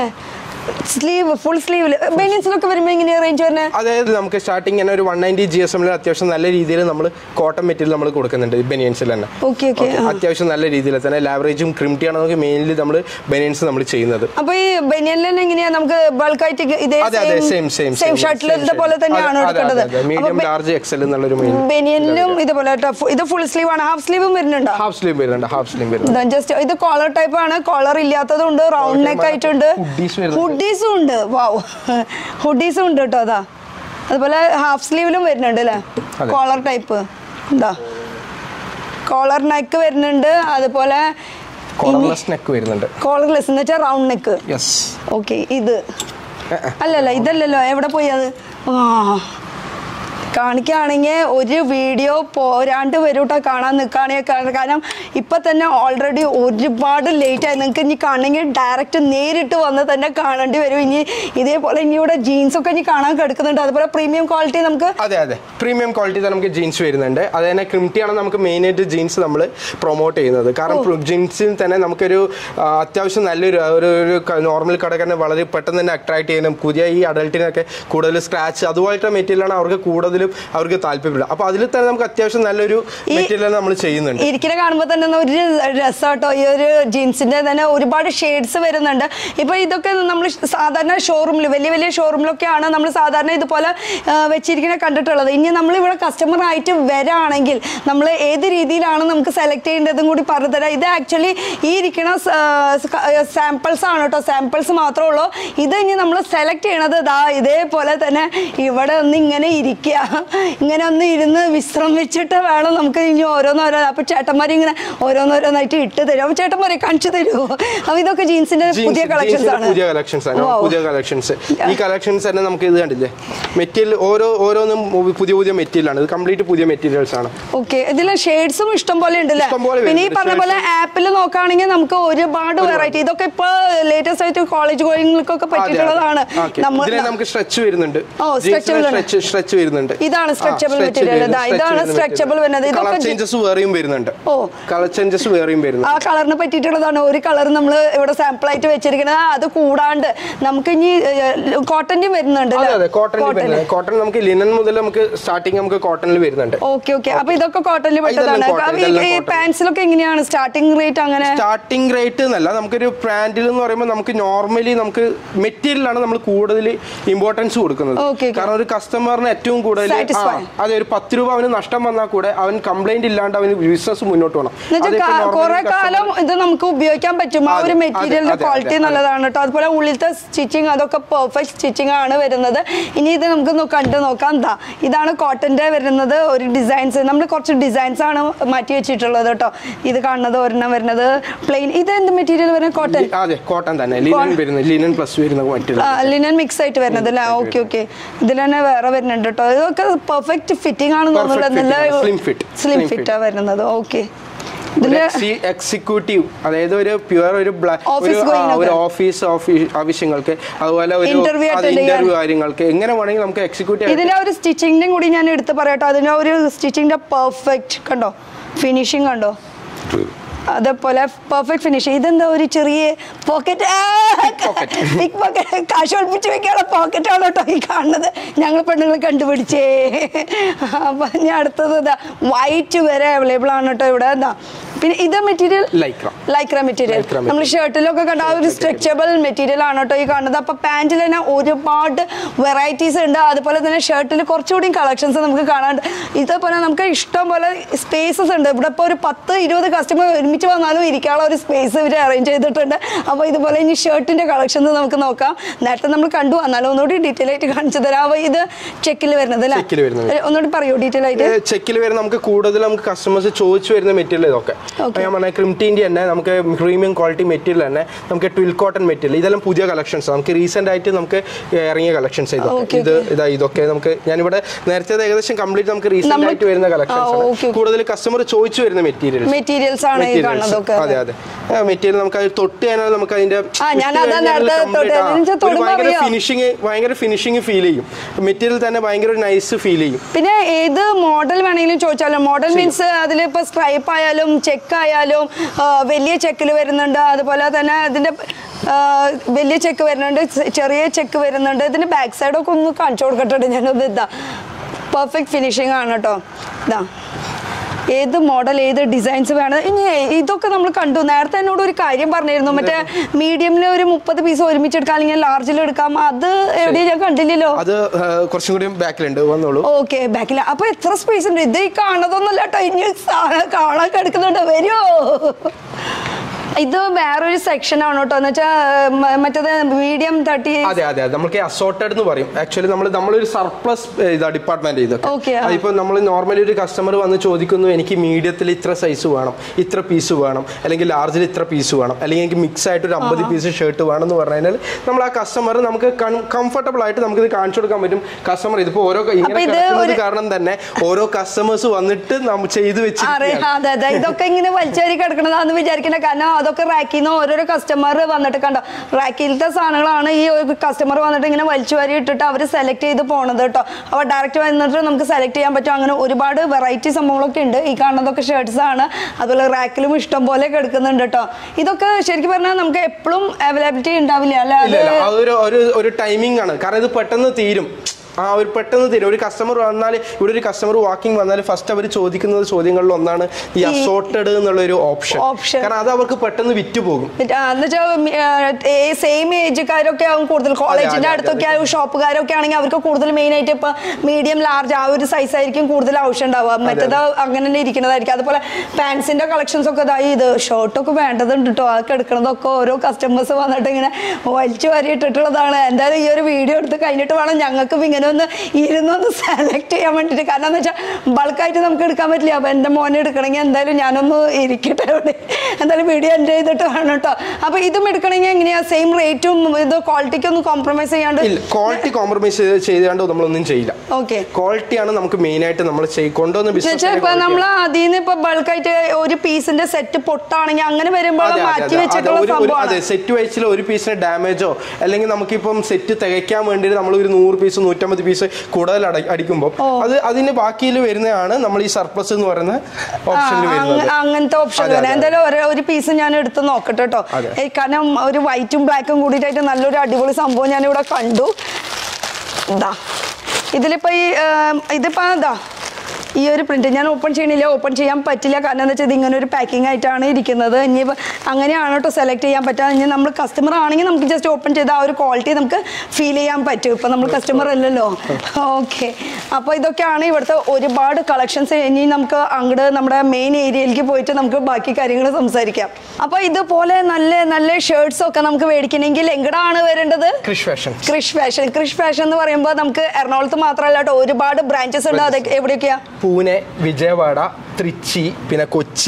സ്ലീവ് ഫുൾ സ്ലീവില് ബനിയൻസിലൊക്കെ വരുമ്പോൾ എങ്ങനെയാ റേഞ്ച് വരുന്നത് അതായത് നമുക്ക് സ്റ്റാർട്ടിങ് തന്നെ ഒരു വൺ നയൻറ്റി ജി എസ് എമ്മിൽ അത്യാവശ്യം നല്ല രീതിയിൽ നമ്മൾ കോട്ടൺ മെറ്റീരിയൽ നമ്മൾ കൊടുക്കുന്നുണ്ട് ബനിയൻസിൽ തന്നെ ഓക്കെ ഓക്കെ Okay, അത്യാവശ്യം നല്ല രീതിയിൽ തന്നെ ലാവറേജും ക്രിംറ്റിയാണ് നമുക്ക് മെയിൻലി നമ്മൾ ബനിയൻസ് നമ്മൾ ചെയ്യുന്നത് അപ്പൊ ഈ ബനിയനിൽ തന്നെ എങ്ങനെയാ നമുക്ക് ബൾക്കായിട്ട് ഇതേ അതെ അതെ സെയിം സെയിം സെയിം ഷർട്ടിൽ ഇതുപോലെ തന്നെയാണ് എടുക്കേണ്ടത് മീഡിയം ലാർജ് എക്സൽ എന്നുള്ളൊരു മെയിൻ ബനിയനിലും ഇതുപോലെ ട്ടോ. ഇത് ഫുൾ സ്ലീവ് ആണ് ഹാഫ് സ്ലീവും വരുന്നുണ്ടോ ഹാഫ് സ്ലീവ് വരുന്നുണ്ട് ഹാഫ് സ്ലീവ് വരുന്നുണ്ട് ജസ്റ്റ് ഇത് കോളർ ടൈപ്പ് ആണ് കോളർ ഇല്ലാത്തതുണ്ട് റൗണ്ട് നെക്ക് ആയിട്ടുണ്ട് Hoodies വരുന്നുണ്ട്. ഹുഡീസും ഉണ്ട് വാവ് ഹുഡീസും ഉണ്ട് കേട്ടോ അതാ അതുപോലെ ഹാഫ് സ്ലീവിലും വരുന്നുണ്ട് അല്ലേ അതെ. കോളർ ടൈപ്പ് എന്താ കോളർ നെക്ക് വരുന്നുണ്ട് അതുപോലെ കോളർലെസ് നെക്ക് വരുന്നുണ്ട് കോളർലെസ് എന്ന് വെച്ചാൽ റൗണ്ട് നെക്ക് യെസ് ഓക്കെ ഇത് അല്ലല്ല ഇതല്ലല്ലോ എവിടെ പോയി അത് ആ കാണിക്കുകയാണെങ്കിൽ ഒരു വീഡിയോ പോരാണ്ട് വരൂട്ടോ കാണാൻ നിൽക്കുകയാണെങ്കിൽ കാരണം ഇപ്പം തന്നെ ഓൾറെഡി ഒരുപാട് ലേറ്റ് ആയി നിങ്ങൾക്ക് ഇനി കാണണമെങ്കിൽ ഡയറക്റ്റ് നേരിട്ട് വന്ന് തന്നെ കാണേണ്ടി വരും ഇനി ഇതേപോലെ ഇനി ഇവിടെ ജീൻസ് ഒക്കെ ഇനി കാണാൻ കിടക്കുന്നുണ്ട് അതുപോലെ പ്രീമിയം ക്വാളിറ്റി നമുക്ക് അതെ അതെ പ്രീമിയം ക്വാളിറ്റി നമുക്ക് ജീൻസ് വരുന്നുണ്ട് അത് തന്നെ ക്രിംറ്റിയാണ് നമുക്ക് മെയിൻ ആയിട്ട് ജീൻസ് നമ്മൾ പ്രൊമോട്ട് ചെയ്യുന്നത് കാരണം ജീൻസിൽ തന്നെ നമുക്കൊരു ആ, അത്യാവശ്യം നല്ലൊരു ഒരു ഒരു നോർമൽ കടക്കാരനെ വളരെ പെട്ടെന്ന് തന്നെ അട്രാക്ട് ചെയ്യുന്ന പുതിയ ഈ അഡൾട്ടിനൊക്കെ കൂടുതൽ സ്ക്രാച്ച് അതുപോലത്തെ മെറ്റീരിയലാണ് അവർക്ക് കൂടുതലും അവർക്ക് താല്പര്യപ്പെടുക അപ്പോൾ അതിൽ തന്നെ നമുക്ക് അത്യാവശ്യം നല്ലൊരു ഈ- മെറ്റീരിയൽ നമ്മൾ ചെയ്യുന്നുണ്ട് ഇരിക്കുന്ന കാണുമ്പോൾ തന്നെ ഒരു രസമാട്ടോ ഈ ഒരു ജീൻസിന്റെ തന്നെ ഒരുപാട് ഷെയ്ഡ്സ് വരുന്നുണ്ട് ഇപ്പൊ ഇതൊക്കെ നമ്മൾ സാധാരണ ഷോറൂമിൽ വലിയ വലിയ ഷോറൂമിലൊക്കെയാണ് നമ്മൾ സാധാരണ ഇതുപോലെ ആ, വെച്ചിരിക്കുന്ന കണ്ടിട്ടുള്ളത് ഇനി നമ്മൾ ഇവിടെ കസ്റ്റമർ ആയിട്ട് വരാണെങ്കിൽ നമ്മൾ ഏത് രീതിയിലാണ് നമുക്ക് സെലക്ട് ചെയ്യേണ്ടതും കൂടി പറഞ്ഞു തരാം ഇത് ആക്ച്വലി ഈ ഇരിക്കുന്ന സാമ്പിൾസ് ആണ് കേട്ടോ സാമ്പിൾസ് മാത്രമേ ഉള്ളൂ ഇത് ഇനി നമ്മൾ സെലക്ട് ചെയ്യണത് ദാ ഇതേപോലെ തന്നെ ഇവിടെ ഒന്ന് ഇങ്ങനെ ഇരിക്കുക ഇങ്ങനെ ഒന്ന് ഇരുന്ന് വിശ്രമിച്ചിട്ട് വേണം നമുക്ക് ഇനി ഓരോന്നോരോ അപ്പൊ ചേട്ടന്മാർ ഇങ്ങനെ ഓരോന്നോരോന്നായിട്ട് ഇട്ട് തരും അപ്പൊ ചേട്ടന്മാരെ കാണിച്ചു തരുമോ അപ്പൊ ഇതൊക്കെ ജീൻസിന്റെ Jeans- പുതിയ കളക്ഷൻസ് jeans ന്റെ ആണ് പുതിയ കളക്ഷൻസ് ആണ് Wow. പുതിയ കളക്ഷൻസ് ഈ കളക്ഷൻസ് തന്നെ നമുക്ക് ഇത് കണ്ടില്ലേ മെറ്റീരിയൽ ഓരോ ഓരോന്നും പുതിയ പുതിയ മെറ്റീരിയൽ ആണ് ഇത് കംപ്ലീറ്റ് പുതിയ മെറ്റീരിയൽസ് ആണ് ഓക്കെ ഇതിലെ ഷെയ്ഡ്സും ഇഷ്ടം പോലെ ഉണ്ടല്ലേ ഇഷ്ടം പോലെ പിന്നെ ഈ വരുന്നുണ്ട്. പറഞ്ഞ പോലെ ആപ്പിൽ നോക്കുകയാണെങ്കിൽ നമുക്ക് ഒരുപാട് വെറൈറ്റി ഇതൊക്കെ ഇപ്പൊ ലേറ്റസ്റ്റ് ആയിട്ട് കോളേജ് ഗോയിങ്ങൾക്കൊക്കെ പറ്റിയിട്ടുള്ളതാണ് നമ്മൾ ഇതിനെ നമുക്ക് സ്ട്രെച്ച് വരുന്നുണ്ട് ഓ, stretchable ആണ്. സ്ട്രെച്ച് സ്ട്രെച്ച് വരുന്നുണ്ട് ഇതാണ് stretchable material. ഇതാ, ഇതാണ് stretchable വരുന്നത്. കളർ ഇതൊക്കെ ജി- ചേഞ്ചസ് വേറെയും വരുന്നുണ്ട് ഓ. കളർ ചേഞ്ചസ് വേറെയും ആ വരുന്നുണ്ട് കളറിന് പറ്റിയിട്ടുള്ളതാണ് ഒരു കളർ നമ്മൾ ഇവിടെ സാമ്പിൾ ആയിട്ട് വെച്ചിരിക്കുന്നത് അത് കൂടാണ്ട് നമുക്ക് ഇനി കോട്ടന്റെ വരുന്നുണ്ട് അതെ അതെ കോട്ടൺ കോട്ടൺ നമുക്ക് ലിനൻ മുതൽ നമുക്ക് സ്റ്റാർട്ടിങ് നമുക്ക് കോട്ടണിൽ വരുന്നുണ്ട് ഓക്കെ ഓക്കെ അപ്പൊ ഇതൊക്കെ കോട്ടണിൽ ഇതെല്ലാം പെട്ടതാണ് cotton, അപ്പൊ ഈ- ഇതെല്ലാം ഈ cotton. പാൻസിലൊക്കെ എങ്ങനെയാണ് സ്റ്റാർട്ടിംഗ് റേറ്റ് അങ്ങനെ സ്റ്റാർട്ടിംഗ് റേറ്റ് എന്നല്ല നമുക്കൊരു ബ്രാൻഡിൽ എന്ന് പറയുമ്പോൾ നമുക്ക് നോർമലി നമുക്ക് മെറ്റീരിയലാണ് നമ്മൾ കൂടുതൽ ഇമ്പോർട്ടൻസ് കൊടുക്കുന്നത് Okay, okay. കാരണം ഒരു കസ്റ്റമറിന് ഏറ്റവും കൂടുതൽ Satisfy. ആ, അതെ ഒരു പത്ത് രൂപ അവന് നഷ്ടം വന്നാൽ കൂടെ അവൻ കംപ്ലൈന്റ് ഇല്ലാണ്ട് അവന് ബിസിനസ് മുന്നോട്ട് പോകണം എന്നുവെച്ചാൽ അതിപ്പോ normally കുറെ customer- കാലം ഇത് നമുക്ക് ഉപയോഗിക്കാൻ പറ്റും ആ അതെ, ഒരു അതെ, മെറ്റീരിയലിന്റെ അതെ, ക്വാളിറ്റി അതെ, നല്ലതാണ് കേട്ടോ അതുപോലെ ഉള്ളിലത്തെ സ്റ്റിച്ചിങ് അതൊക്കെ പെർഫെക്റ്റ് സ്റ്റിച്ചിങ് ആണ് വരുന്നത് ഇനി ഇത് നമുക്ക് നോ- കണ്ടു നോക്കാം എന്താ ഇതാണ് കോട്ടന്റെ വരുന്നത് ഒരു ഡിസൈൻസ് നമ്മൾ കുറച്ച് ഡിസൈൻസ് ആണ് മാറ്റി വെച്ചിട്ടുള്ളത് കേട്ടോ ഇത് കാണുന്നത് ഒരെണ്ണം വരുന്നത് പ്ലെയിൻ ഇത് എന്ത് മെറ്റീരിയൽ വരുന്നത് കോട്ടൺ ലി- അതെ കോട്ടൺ തന്നെ ലിനൻ വരുന്നത് ലിനൻ പ്ലസ് വരുന്ന മെറ്റീരിയൽ ലിനൻ മിക്സ് ആയിട്ട് വരുന്നത് അല്ലേ ഓക്കെ ഓക്കെ ഇതിൽ തന്നെ വേറെ വരുന്നുണ്ട് കേട്ടോ ഇതൊക്കെ പെർഫെക്റ്റ് ഫിറ്റിംഗ് ആണെന്ന് Perfect തോന്നുന്നത് fitting ആണ്. Slim fit. സ്ലിം Slim ഫിറ്റാ വരുന്നത് ഓക്കെ ഇതില് എക്സിക്യൂട്ടീവ് അതായത് ഒരു പ്യുവർ ഒരു ബ്ല- Office ഒരു ആ, going ഒരു ഒക്കെ. ഓഫീസ് ആവശ്യങ്ങൾക്ക് അതുപോലെ ഒരു Interview attend ചെയ്യാൻ. ഇന്റർവ്യൂ കാര്യങ്ങൾക്ക് എങ്ങനെ വേണമെങ്കിൽ നമുക്ക് എക്സിക്യൂട്ടീവ് ഇതിന്റെ ഒരു സ്റ്റിച്ചിങ്ങിന്റെയും കൂടി ഞാൻ എടുത്ത് പറയട്ടോ അതിന്റെ ഒരു സ്റ്റിച്ചിങ്ങിന്റെ പെർഫെക്റ്റ് കണ്ടോ ഫിനിഷിങ് കണ്ടോ അതേപോലെ പെർഫെക്റ്റ് ഫിനിഷ് ഇതെന്താ ഒരു ചെറിയ പോക്കറ്റ് ബിഗ് പോക്കറ്റ് കാശ് ഒളിപ്പിച്ച് വെക്കാനുള്ള പോക്കറ്റാണ് കേട്ടോ ഈ കാണുന്നത് ഞങ്ങൾ പെണ്ണുങ്ങൾ കണ്ടുപിടിച്ചേ അപ്പൊ ഞാൻ അടുത്തത് ഇതാ വൈറ്റ് വരെ അവൈലബിൾ ആണ് കേട്ടോ ഇവിടെ എന്താ പിന്നെ ഇത് material Lycra Lycra material Lycra നമ്മൾ ഷർട്ടിലൊക്കെ കണ്ട ആ ഒരു സ്ട്രെച്ചബിൾ മെറ്റീരിയൽ ആണ് കേട്ടോ ഈ കാണുന്നത് അപ്പൊ പാന്റിൽ തന്നെ ഒരുപാട് വെറൈറ്റീസ് ഉണ്ട് അതുപോലെ തന്നെ ഷർട്ടിൽ കുറച്ചുകൂടി കളക്ഷൻസ് നമുക്ക് കാണാണ്ട് ഇതേപോലെ നമുക്ക് ഇഷ്ടം പോലെ സ്പേസസ് ഉണ്ട് ഇവിടെ ഇപ്പോൾ ഒരു പത്ത് ഇരുപത് കസ്റ്റമർ ഒരുമിച്ച് വന്നാലും ഇരിക്കാനുള്ള ഒരു സ്പേസ് ഇവർ അറേഞ്ച് ചെയ്തിട്ടുണ്ട് അപ്പോൾ ഇതുപോലെ ഇനി ഷർട്ടിന്റെ കളക്ഷൻസ് നമുക്ക് നോക്കാം നേരത്തെ നമ്മൾ കണ്ടു വന്നാലും ഒന്നുകൂടി ഡീറ്റെയിൽ ആയിട്ട് കാണിച്ചു തരാം അപ്പോൾ ഇത് ചെക്കിൽ വരുന്നത് അല്ലേ Check ല് വരുന്നത്. ഏ, ഒന്നുകൂടി പറയൂ ഡീറ്റെയിൽ ആയിട്ട് ചെക്കിൽ വരുന്ന നമുക്ക് കൂടുതൽ നമുക്ക് കസ്റ്റമേഴ്സ് ചോദിച്ചു വരുന്ന മെറ്റീരിയൽ ഇതൊക്കെ Okay. ഞാൻ പറഞ്ഞ ക്രിംറ്റീൻ്റെ തന്നെ നമുക്ക് പ്രീമിയം ക്വാളിറ്റി മെറ്റീരിയൽ തന്നെ നമുക്ക് ട്വിൽ കോട്ടൺ മെറ്റീരിയൽ ഇതെല്ലാം പുതിയ കളക്ഷൻസ് നമുക്ക് റീസെന്റ് ആയിട്ട് നമുക്ക് ഇറങ്ങിയ കളക്ഷൻസ് ഇതൊക്കെ Okay, ഇത് ഇതാ ഇതൊക്കെ നമുക്ക് ഞാനിവിടെ നേരത്തെ ഏകദേശം കംപ്ലീറ്റ് നമുക്ക് റീസെന്റ് നമ്മൾ- ആയിട്ട് വരുന്ന ആ, okay, കളക്ഷൻസ് okay. കൂടുതൽ കസ്റ്റമർ ചോദിച്ചു വരുന്ന മെറ്റീരിയൽ മെറ്റീരിയൽസ് ആണ് ഈ കാണുന്നതൊക്കെ അതെ അതെ മെറ്റീരിയൽ നമുക്ക് അത് തൊട്ട് കഴിഞ്ഞാൽ നമുക്ക് അതിന്റെ ആ, ഞാൻ അതാ നേരത്തെ തൊട്ട് എനിക്ക് തൊടുമ്പോ ഭയങ്കര അറിയാം. ഫിനിഷിങ് ഭയങ്കര ഫിനിഷിങ് ഫീൽ ചെയ്യും മെറ്റീരിയൽ തന്നെ ഭയങ്കര നൈസ് ഫീൽ ചെയ്യും പിന്നെ ഏത് മോഡൽ വേണമെങ്കിലും ചോദിച്ചാലും മോഡൽ മീൻസ് അതിലിപ്പോ സ്ട്രൈപ്പ് ആയാലും ചെക്ക് ആയാലും ആ, വലിയ ചെക്കിൽ വരുന്നുണ്ട് അതുപോലെ തന്നെ അതിന്റെ ആ, വലിയ ചെക്ക് വരുന്നുണ്ട് ചെ- ചെറിയ ചെക്ക് വരുന്നുണ്ട് ഇതിന്റെ ബാക്ക് സൈഡ് ഒക്കെ ഒന്ന് കാണിച്ചു കൊടുക്കട്ടെ ഞാനത് ഇതാ പെർഫെക്റ്റ് ഫിനിഷിംഗ് ആണ് കേട്ടോ ഇതാ ഏത് മോഡൽ ഏത് ഡിസൈൻസ് വേണം ഇനി ഇതൊക്കെ നമ്മൾ കണ്ടു നേരത്തെ എന്നോട് ഒരു കാര്യം പറഞ്ഞിരുന്നു മറ്റേ മീഡിയമിൽ ഒരു മുപ്പത് പീസ് ഒരുമിച്ചെടുക്കാം അല്ലെങ്കിൽ ലാർജിൽ എടുക്കാം അത് എവിടെയും ഞാൻ കണ്ടില്ലല്ലോ അത് ആ, കുറച്ചും കൂടി ബാക്കിലുണ്ട് വന്നോളൂ ഓക്കെ ബാക്കിൽ അപ്പൊ എത്ര സ്പേസ് ഉണ്ട് ഇത് ഈ കാണുന്നതൊന്നുമല്ല കേട്ടോ ഇനി സാധനം കാണാൻ കിടക്കുന്നുണ്ട് വരുമോ ഇത് വേറൊരു സെക്ഷൻ ആണ് കേട്ടോ എന്ന് വെച്ചാൽ മറ്റേത് മീഡിയം തേർട്ടി അതെ അതെ അതെ നമുക്ക് അസോർട്ടഡ് എന്ന് പറയും ആക്ച്വലി നമ്മൾ നമ്മളൊരു സർപ്ലസ് ഇതാ ഡിപ്പാർട്ട്മെന്റ് ഇതൊക്കെ Okay, ആ. ഇപ്പൊ നമ്മൾ നോർമലി ഒരു കസ്റ്റമർ വന്ന് ചോദിക്കുന്നു എനിക്ക് മീഡിയത്തിൽ ഇത്ര സൈസ് വേണം ഇത്ര പീസ് വേണം അല്ലെങ്കിൽ ലാർജിൽ ഇത്ര പീസ് വേണം അല്ലെങ്കിൽ എനിക്ക് മിക്സ് ആയിട്ട് ഒരു അമ്പത് പീസ് ഷർട്ട് വേണം എന്ന് പറഞ്ഞു കഴിഞ്ഞാൽ നമ്മൾ ആ കസ്റ്റമർ നമുക്ക് കംഫർട്ടബിൾ ആയിട്ട് നമുക്ക് ഇത് കാണിച്ചു കൊടുക്കാൻ പറ്റും കസ്റ്റമർ ഇതിപ്പോ ഓരോ ഇങ്ങനെ അപ്പൊ ഇത് കിടക്കുന്നത് ഒരു- കാരണം തന്നെ ഓരോ കസ്റ്റമേഴ്സ് വന്നിട്ട് നമ്മൾ ചെയ്ത് അറിയാം വെച്ചിരിക്കുകയാണ് അതെ അതെ ഇതൊക്കെ ഇങ്ങനെ വലിച്ചേരി കിടക്കണതാന്ന് വിചാരിക്കണ കാരണം അതൊക്കെ റാക്കിൽ നിന്ന് ഓരോരോ കസ്റ്റമർ വന്നിട്ട് കണ്ടോ റാക്കിലത്തെ സാധനങ്ങളാണ് ഈ ഒരു കസ്റ്റമർ വന്നിട്ട് ഇങ്ങനെ വലിച്ചു വാരി ഇട്ടിട്ട് അവർ സെലക്ട് ചെയ്ത് പോണത് കേട്ടോ അപ്പോൾ ഡയറക്റ്റ് വന്നിട്ട് നമുക്ക് സെലക്ട് ചെയ്യാൻ പറ്റും അങ്ങനെ ഒരുപാട് വെറൈറ്റി സംഭവങ്ങളൊക്കെ ഉണ്ട് ഈ കാണുന്നതൊക്കെ ഷർട്ട്സ് ആണ് അതുപോലെ റാക്കിലും ഇഷ്ടം പോലെ കിടക്കുന്നുണ്ട് കേട്ടോ ഇതൊക്കെ ശരിക്കും പറഞ്ഞാൽ നമുക്ക് എപ്പോഴും അവൈലബിലിറ്റി ഉണ്ടാവില്ല അല്ലെ ഇല്ല അത് ഇല്ല അതൊരു ഒരു ഒരു ടൈമിംഗ് ആണ് കാരണം ഇത് പെട്ടെന്ന് തീരും ആ ഒരു പെട്ടെന്ന് തീരും ഒരു കസ്റ്റമർ വന്നാൽ ഇവിടെ ഒരു കസ്റ്റമർ വാക്കിംഗ് വന്നാൽ ഫസ്റ്റ് അവർ ചോദിക്കുന്നത് ചോദ്യങ്ങളിൽ ഒന്നാണ് ഈ അസോർട്ടഡ് എന്നുള്ള ഒരു ഓപ്ഷൻ Option. കാരണം അത് അവർക്ക് പെട്ടെന്ന് വിറ്റ് പോകും എന്നുവെച്ചാൽ സെയിം ഏജുകാരൊക്കെ ആവും കൂടുതൽ കോളേജിന്റെ അതെ, അടുത്തൊക്കെ ആവും ഷോപ്പുകാരൊക്കെ ആണെങ്കിൽ അവർക്ക് കൂടുതൽ മെയിൻ ആയിട്ട് ഇപ്പൊ മീഡിയം ലാർജ് ആ ഒരു സൈസ് ആയിരിക്കും കൂടുതൽ ആവശ്യം ഉണ്ടാവുക മറ്റേത് അങ്ങനെ തന്നെ ഇരിക്കുന്നതായിരിക്കും അതുപോലെ പാൻസിന്റെ കളക്ഷൻസ് ഒക്കെ ഇതായി ഇത് ഷർട്ടൊക്കെ വേണ്ടതുണ്ട് കേട്ടോ അതൊക്കെ എടുക്കണതൊക്കെ ഓരോ കസ്റ്റമേഴ്സ് വന്നിട്ട് ഇങ്ങനെ വലിച്ചു വാരി ഇട്ടിട്ടുള്ളതാണ് എന്തായാലും ഈ ഒരു വീഡിയോ എടുത്ത് കഴിഞ്ഞിട്ട് വേണം ഞങ്ങൾക്ക് ഇങ്ങനെ ഒന്ന് ഇരുന്നൊന്ന് സെലക്ട് ചെയ്യാൻ വേണ്ടിയിട്ട് കാരണം എന്ന് വെച്ചാൽ ബൾക്കായിട്ട് നമുക്ക് എടുക്കാൻ പറ്റില്ല അപ്പൊ എന്റെ മോനെ എടുക്കണമെങ്കിൽ എന്തായാലും ഞാനൊന്ന് ഇരിക്കട്ടെ അവിടെ എന്തായാലും വീഡിയോ എൻജോയ് ചെയ്തിട്ട് വേണം കേട്ടോ അപ്പൊ ഇതും എടുക്കണമെങ്കിൽ എങ്ങനെയാ സെയിം റേറ്റും ഇത് ക്വാളിറ്റിക്ക് ഒന്നും കോംപ്രമൈസ് ചെയ്യാണ്ട് ഇല്ല ക്വാളിറ്റി കോംപ്രമൈസ് ചെയ്താണ്ട് നമ്മളൊന്നും ചെയ്യില്ല ഓക്കെ ക്വാളിറ്റിയാണ് നമുക്ക് മെയിൻ ആയിട്ട് നമ്മൾ കൊണ്ടുവന്ന എന്നുവെച്ചാൽ ഇപ്പൊ ബിസിനസ് നമ്മൾ അതിൽ നിന്ന് ഇപ്പൊ ബൾക്കായിട്ട് ഒരു പീസിന്റെ സെറ്റ് പൊട്ടാണെങ്കിൽ അങ്ങനെ വരുമ്പോൾ അതെ, അതെ, മാറ്റി അതെ. വെച്ചിട്ടുള്ള അതെ, ഒരു- ഒരു- സംഭവമാണ് അതെ സെറ്റ് വൈസിൽ ഒരു പീസിന് ഡാമേജോ അല്ലെങ്കിൽ നമുക്കിപ്പം സെറ്റ് തികയ്ക്കാൻ വേണ്ടി നമ്മൾ ഒരു നൂറ് പീസ് നൂറ്റമ്പത് പീസ് കൂടുതൽ അട- അടിക്കുമ്പോൾ അത് അതിന് ബാക്കിയിൽ വരുന്നതാണ് നമ്മൾ ഈ സർപ്ലസ് എന്ന് പറയുന്ന ഓപ്ഷനിൽ ആ, വരുന്നത് അങ്ങ- അങ്ങനത്തെ ഓപ്ഷൻ അതെ, അതെ, എന്തായാലും ഒരു ഒരു പീസ് ഞാൻ എടുത്ത് നോക്കട്ടെ കേട്ടോ അതെ. ഏ, കാരണം ഒരു വൈറ്റും ബ്ലാക്കും കൂടിയിട്ടായിട്ട് നല്ലൊരു അടിപൊളി സംഭവം ഞാൻ ഇവിടെ കണ്ടു ഇതാ ഇതിലിപ്പോ ഈ ഏം, ഇതിപ്പോ ഇതാ ഈ ഒരു പ്രിന്റ് ഞാൻ ഓപ്പൺ ചെയ്യണില്ല ഓപ്പൺ ചെയ്യാൻ പറ്റില്ല കാരണം എന്താ വെച്ചാൽ ഇത് ഇങ്ങനെ ഒരു പാക്കിംഗ് ആയിട്ടാണ് ഇരിക്കുന്നത് ഇനി അങ്ങനെയാണ് കേട്ടോ സെലക്ട് ചെയ്യാൻ പറ്റുക ഇനി നമ്മൾ കസ്റ്റമർ ആണെങ്കിൽ നമുക്ക് ജസ്റ്റ് ഓപ്പൺ ചെയ്ത് ആ ഒരു ക്വാളിറ്റി നമുക്ക് ഫീൽ ചെയ്യാൻ പറ്റും ഇപ്പൊ നമ്മൾ കസ്റ്റമർ അല്ലല്ലോ ഓക്കെ അപ്പോൾ ഇതൊക്കെയാണ് ഇവിടുത്തെ ഒരുപാട് കളക്ഷൻസ് ഇനി നമുക്ക് അങ്ങോട്ട് നമ്മുടെ മെയിൻ ഏരിയയിലേക്ക് പോയിട്ട് നമുക്ക് ബാക്കി കാര്യങ്ങൾ സംസാരിക്കാം അപ്പോൾ ഇതുപോലെ നല്ല നല്ല ഷർട്ട്സ് ഒക്കെ നമുക്ക് മേടിക്കണമെങ്കിൽ എങ്ങടാണ് വരേണ്ടത് Krish fashion Krish fashion Krish fashion എന്ന് പറയുമ്പോൾ നമുക്ക് എറണാകുളത്ത് മാത്രമല്ല കേട്ടോ ഒരുപാട് ബ്രാഞ്ചസ് ഉണ്ട് അതൊക്കെ എവിടെയൊക്കെയാ പൂനെ വിജയവാഡ തൃച്ചി പിന്നെ കൊച്ചി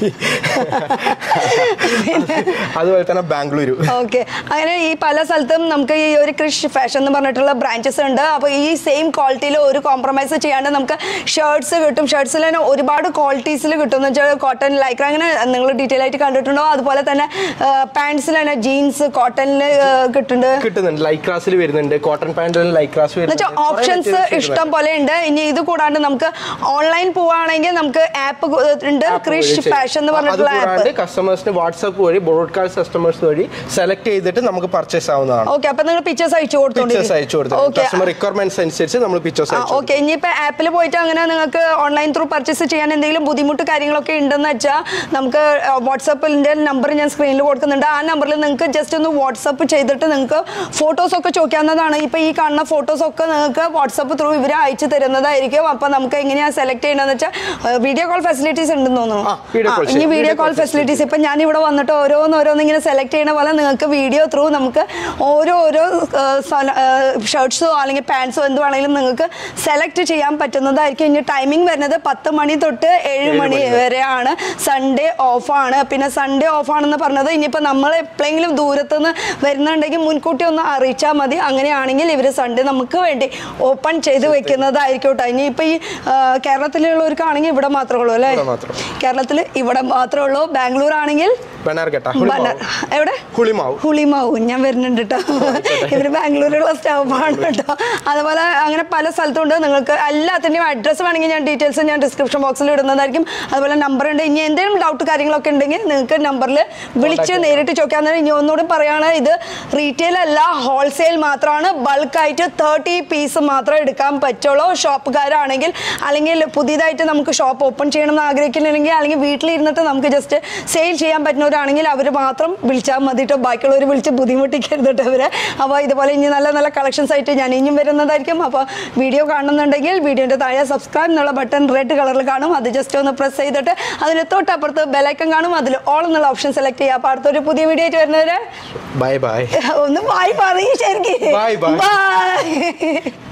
അതുപോലെ തന്നെ ബാംഗ്ലൂരു ഓക്കെ അങ്ങനെ ഈ പല സ്ഥലത്തും നമുക്ക് ഈ ഒരു ക്രിഷ് ഫാഷൻ എന്ന് പറഞ്ഞിട്ടുള്ള ബ്രാഞ്ചസ് ഉണ്ട് അപ്പോൾ ഈ സെയിം ക്വാളിറ്റിയിൽ ഒരു കോംപ്രമൈസ് ചെയ്യാണ്ട് നമുക്ക് ഷർട്ട്സ് കിട്ടും ഷർട്ട്സിൽ തന്നെ ഒരുപാട് ക്വാളിറ്റീസിൽ കിട്ടും എന്ന് വെച്ചാൽ കോട്ടൺ ലൈക്ര അങ്ങനെ നിങ്ങൾ ഡീറ്റെയിൽ ആയിട്ട് കണ്ടിട്ടുണ്ടോ അതുപോലെ തന്നെ പാൻസിൽ തന്നെ ജീൻസ് കോട്ടണിൽ കിട്ടുന്നുണ്ട് കിട്ടുന്നുണ്ട് ലൈക്രാസിൽ വരുന്നുണ്ട് കോട്ടൺ പാൻറ്റിൽ ലൈക്രാസ് എന്നുവെച്ചാൽ ഓപ്ഷൻസ് ഇഷ്ടം പോലെ ഉണ്ട് ഇനി ഇത് കൂടാണ്ട് നമുക്ക് ഓൺലൈൻ പോവാണെങ്കിൽ നമുക്ക് ആപ്പ് ഉണ്ട് ക്രിഷ് ഫാഷൻ എന്ന് പറഞ്ഞിട്ടുള്ള ആപ്പ് അതുകൂടാണ്ട് കസ്റ്റമേഴ്സിന് വാട്സാപ്പ് വഴി ബ്രോഡ്കാസ്റ്റ് കസ്റ്റമേഴ്സ് വഴി സെലക്ട് ചെയ്തിട്ട് നമുക്ക് പർച്ചേസ് ആവുന്നതാണ് ഓക്കെ അപ്പൊ നിങ്ങൾ പിക്ചേഴ്സ് അയച്ചു പിക്ചേഴ്സ് അയച്ചു കൊടുത്തു ഓക്കെ കസ്റ്റമർ റിക്വയർമെന്റ്സ് അനുസരിച്ച് നമ്മൾ പിക്ചേഴ്സ് അയച്ചു ഓക്കെ ഇനിയിപ്പോ ആപ്പിൽ പോയിട്ട് അങ്ങനെ നിങ്ങൾക്ക് ഓൺലൈൻ ത്രൂ പർച്ചേസ് ചെയ്യാൻ എന്തെങ്കിലും ബുദ്ധിമുട്ട് കാര്യങ്ങളൊക്കെ ഉണ്ടെന്ന് വെച്ചാൽ നമുക്ക് വാട്സാപ്പിന്റെ നമ്പർ ഞാൻ സ്ക്രീനിൽ കൊടുക്കുന്നുണ്ട് ആ നമ്പറിൽ നിങ്ങൾക്ക് ജസ്റ്റ് ഒന്ന് വാട്സപ്പ് ചെയ്തിട്ട് നിങ്ങൾക്ക് ഫോട്ടോസ് ഒക്കെ ചോദിക്കാവുന്നതാണ് ഇപ്പൊ ഈ കാണുന്ന ഫോട്ടോസ് ഒക്കെ നിങ്ങൾക്ക് വാട്സപ്പ് ത്രൂ ഇവർ അയച്ചു തരുന്നതായിരിക്കും അപ്പൊ നമുക്ക് എങ്ങനെയാ സെലക്ട് ചെയ്യണമെന്ന് വെച്ചാൽ വീഡിയോ കോൾ ഫെസിലിറ്റീസ് ഉണ്ടെന്ന് തോന്നുന്നു ആ, video call ആ, ഇനി ചെയ്യും. Video Video call call facilities ഇപ്പൊ ഞാൻ ഇവിടെ വന്നിട്ട് ഓരോന്ന് ഓരോന്ന് ഇങ്ങനെ സെലക്ട് ചെയ്യണ പോലെ നിങ്ങൾക്ക് വീഡിയോ ത്രൂ നമുക്ക് ഓരോ ഓരോ ഷർട്ട്സോ അല്ലെങ്കിൽ പാൻസോ എന്ത് വേണമെങ്കിലും നിങ്ങൾക്ക് സെലക്ട് ചെയ്യാൻ പറ്റുന്നതായിരിക്കും ഇനി ടൈമിംഗ് വരുന്നത് പത്ത് മണി തൊട്ട് ഏഴ് മണി വരെയാണ് സൺഡേ ഓഫാണ് പിന്നെ സൺഡേ ഓഫാണെന്ന് പറഞ്ഞത് ഇനിയിപ്പോൾ നമ്മൾ എപ്പോഴെങ്കിലും ദൂരത്തുനിന്ന് വരുന്നുണ്ടെങ്കിൽ മുൻകൂട്ടി ഒന്ന് അറിയിച്ചാൽ മതി അങ്ങനെയാണെങ്കിൽ ഇവർ സൺഡേ നമുക്ക് വേണ്ടി ഓപ്പൺ ചെയ്ത് വെക്കുന്നതായിരിക്കും കേട്ടോ ഇനിയിപ്പോൾ ഈ ആ, കേരളത്തിലുള്ളവർക്കാണെങ്കിൽ ഇവിടെ മാത്രമേ ഉള്ളൂ അല്ലേ ഇവിടെ മാത്രം. കേരളത്തിൽ ഇവിടെ മാത്രമേ ഉള്ളൂ ബാംഗ്ലൂർ ആണെങ്കിൽ ബനാർഘട്ട ബന- എവിടെ ഹുളിമാവ് ഹുളിമാവ് ഞാൻ വരുന്നുണ്ട് കേട്ടോ ഇവര് ബാംഗ്ലൂരിലുള്ള സ്റ്റാഫാണ് കേട്ടോ അതുപോലെ അങ്ങനെ പല സ്ഥലത്തുണ്ട് നിങ്ങൾക്ക് എല്ലാത്തിൻ്റെയും അഡ്രസ്സ് വേണമെങ്കിൽ ഞാൻ ഡീറ്റെയിൽസ് ഞാൻ ഡിസ്ക്രിപ്ഷൻ ബോക്സിൽ ഇടുന്നതായിരിക്കും അതുപോലെ നമ്പർ ഉണ്ട് ഇനി എന്തെങ്കിലും ഡൗട്ട് കാര്യങ്ങളൊക്കെ ഉണ്ടെങ്കിൽ നിങ്ങൾക്ക് നമ്പറിൽ വിളിച്ച് നേരിട്ട് ചോദിക്കാൻ ഇനി ഒന്നുകൂടി പറയുകയാണ് ഇത് റീറ്റെയിൽ അല്ല ഹോൾസെയിൽ മാത്രമാണ് ബൾക്കായിട്ട് തേർട്ടി പീസ് മാത്രമേ എടുക്കാൻ പറ്റുള്ളൂ ഷോപ്പുകാരാണെങ്കിൽ അല്ലെങ്കിൽ പുതിയതായിട്ട് നമുക്ക് ഷോപ്പ് ഓപ്പൺ ചെയ്യണം എന്ന് ആഗ്രഹിക്കുന്നുണ്ടെങ്കിൽ അല്ലെങ്കിൽ വീട്ടിലിരുന്നിട്ട് നമുക്ക് ജസ്റ്റ് സെയിൽ ചെയ്യാൻ പറ്റുന്ന ഒരു ആണെങ്കിൽ അവർ മാത്രം വിളിച്ചാൽ മതി കേട്ടോ ബാക്കിയുള്ളവർ വിളിച്ച് ബുദ്ധിമുട്ടിക്കരുത് കേട്ടോ ഇവരെ അപ്പോൾ ഇതുപോലെ ഇനി നല്ല നല്ല കളക്ഷൻസ് ആയിട്ട് ഞാൻ ഇനിയും വരുന്നതായിരിക്കും അപ്പോൾ വീഡിയോ കാണുന്നുണ്ടെങ്കിൽ വീഡിയോൻ്റെ താഴെ സബ്സ്ക്രൈബ് എന്നുള്ള ബട്ടൺ റെഡ് കളറിൽ കാണും അത് ജസ്റ്റ് ഒന്ന് പ്രസ് ചെയ്തിട്ട് അതിന് തൊട്ടപ്പുറത്ത് ബെലൈക്കൺ കാണും അതിൽ ഓൾ എന്നുള്ള ഓപ്ഷൻ സെലക്ട് ചെയ്യുക അപ്പോൾ അടുത്തൊരു പുതിയ വീഡിയോ ആയിട്ട് വരുന്നവരെ ബൈ ബൈ ഒന്ന് ബായ് പറയും ശരിക്കും Bye, bye. ബൈ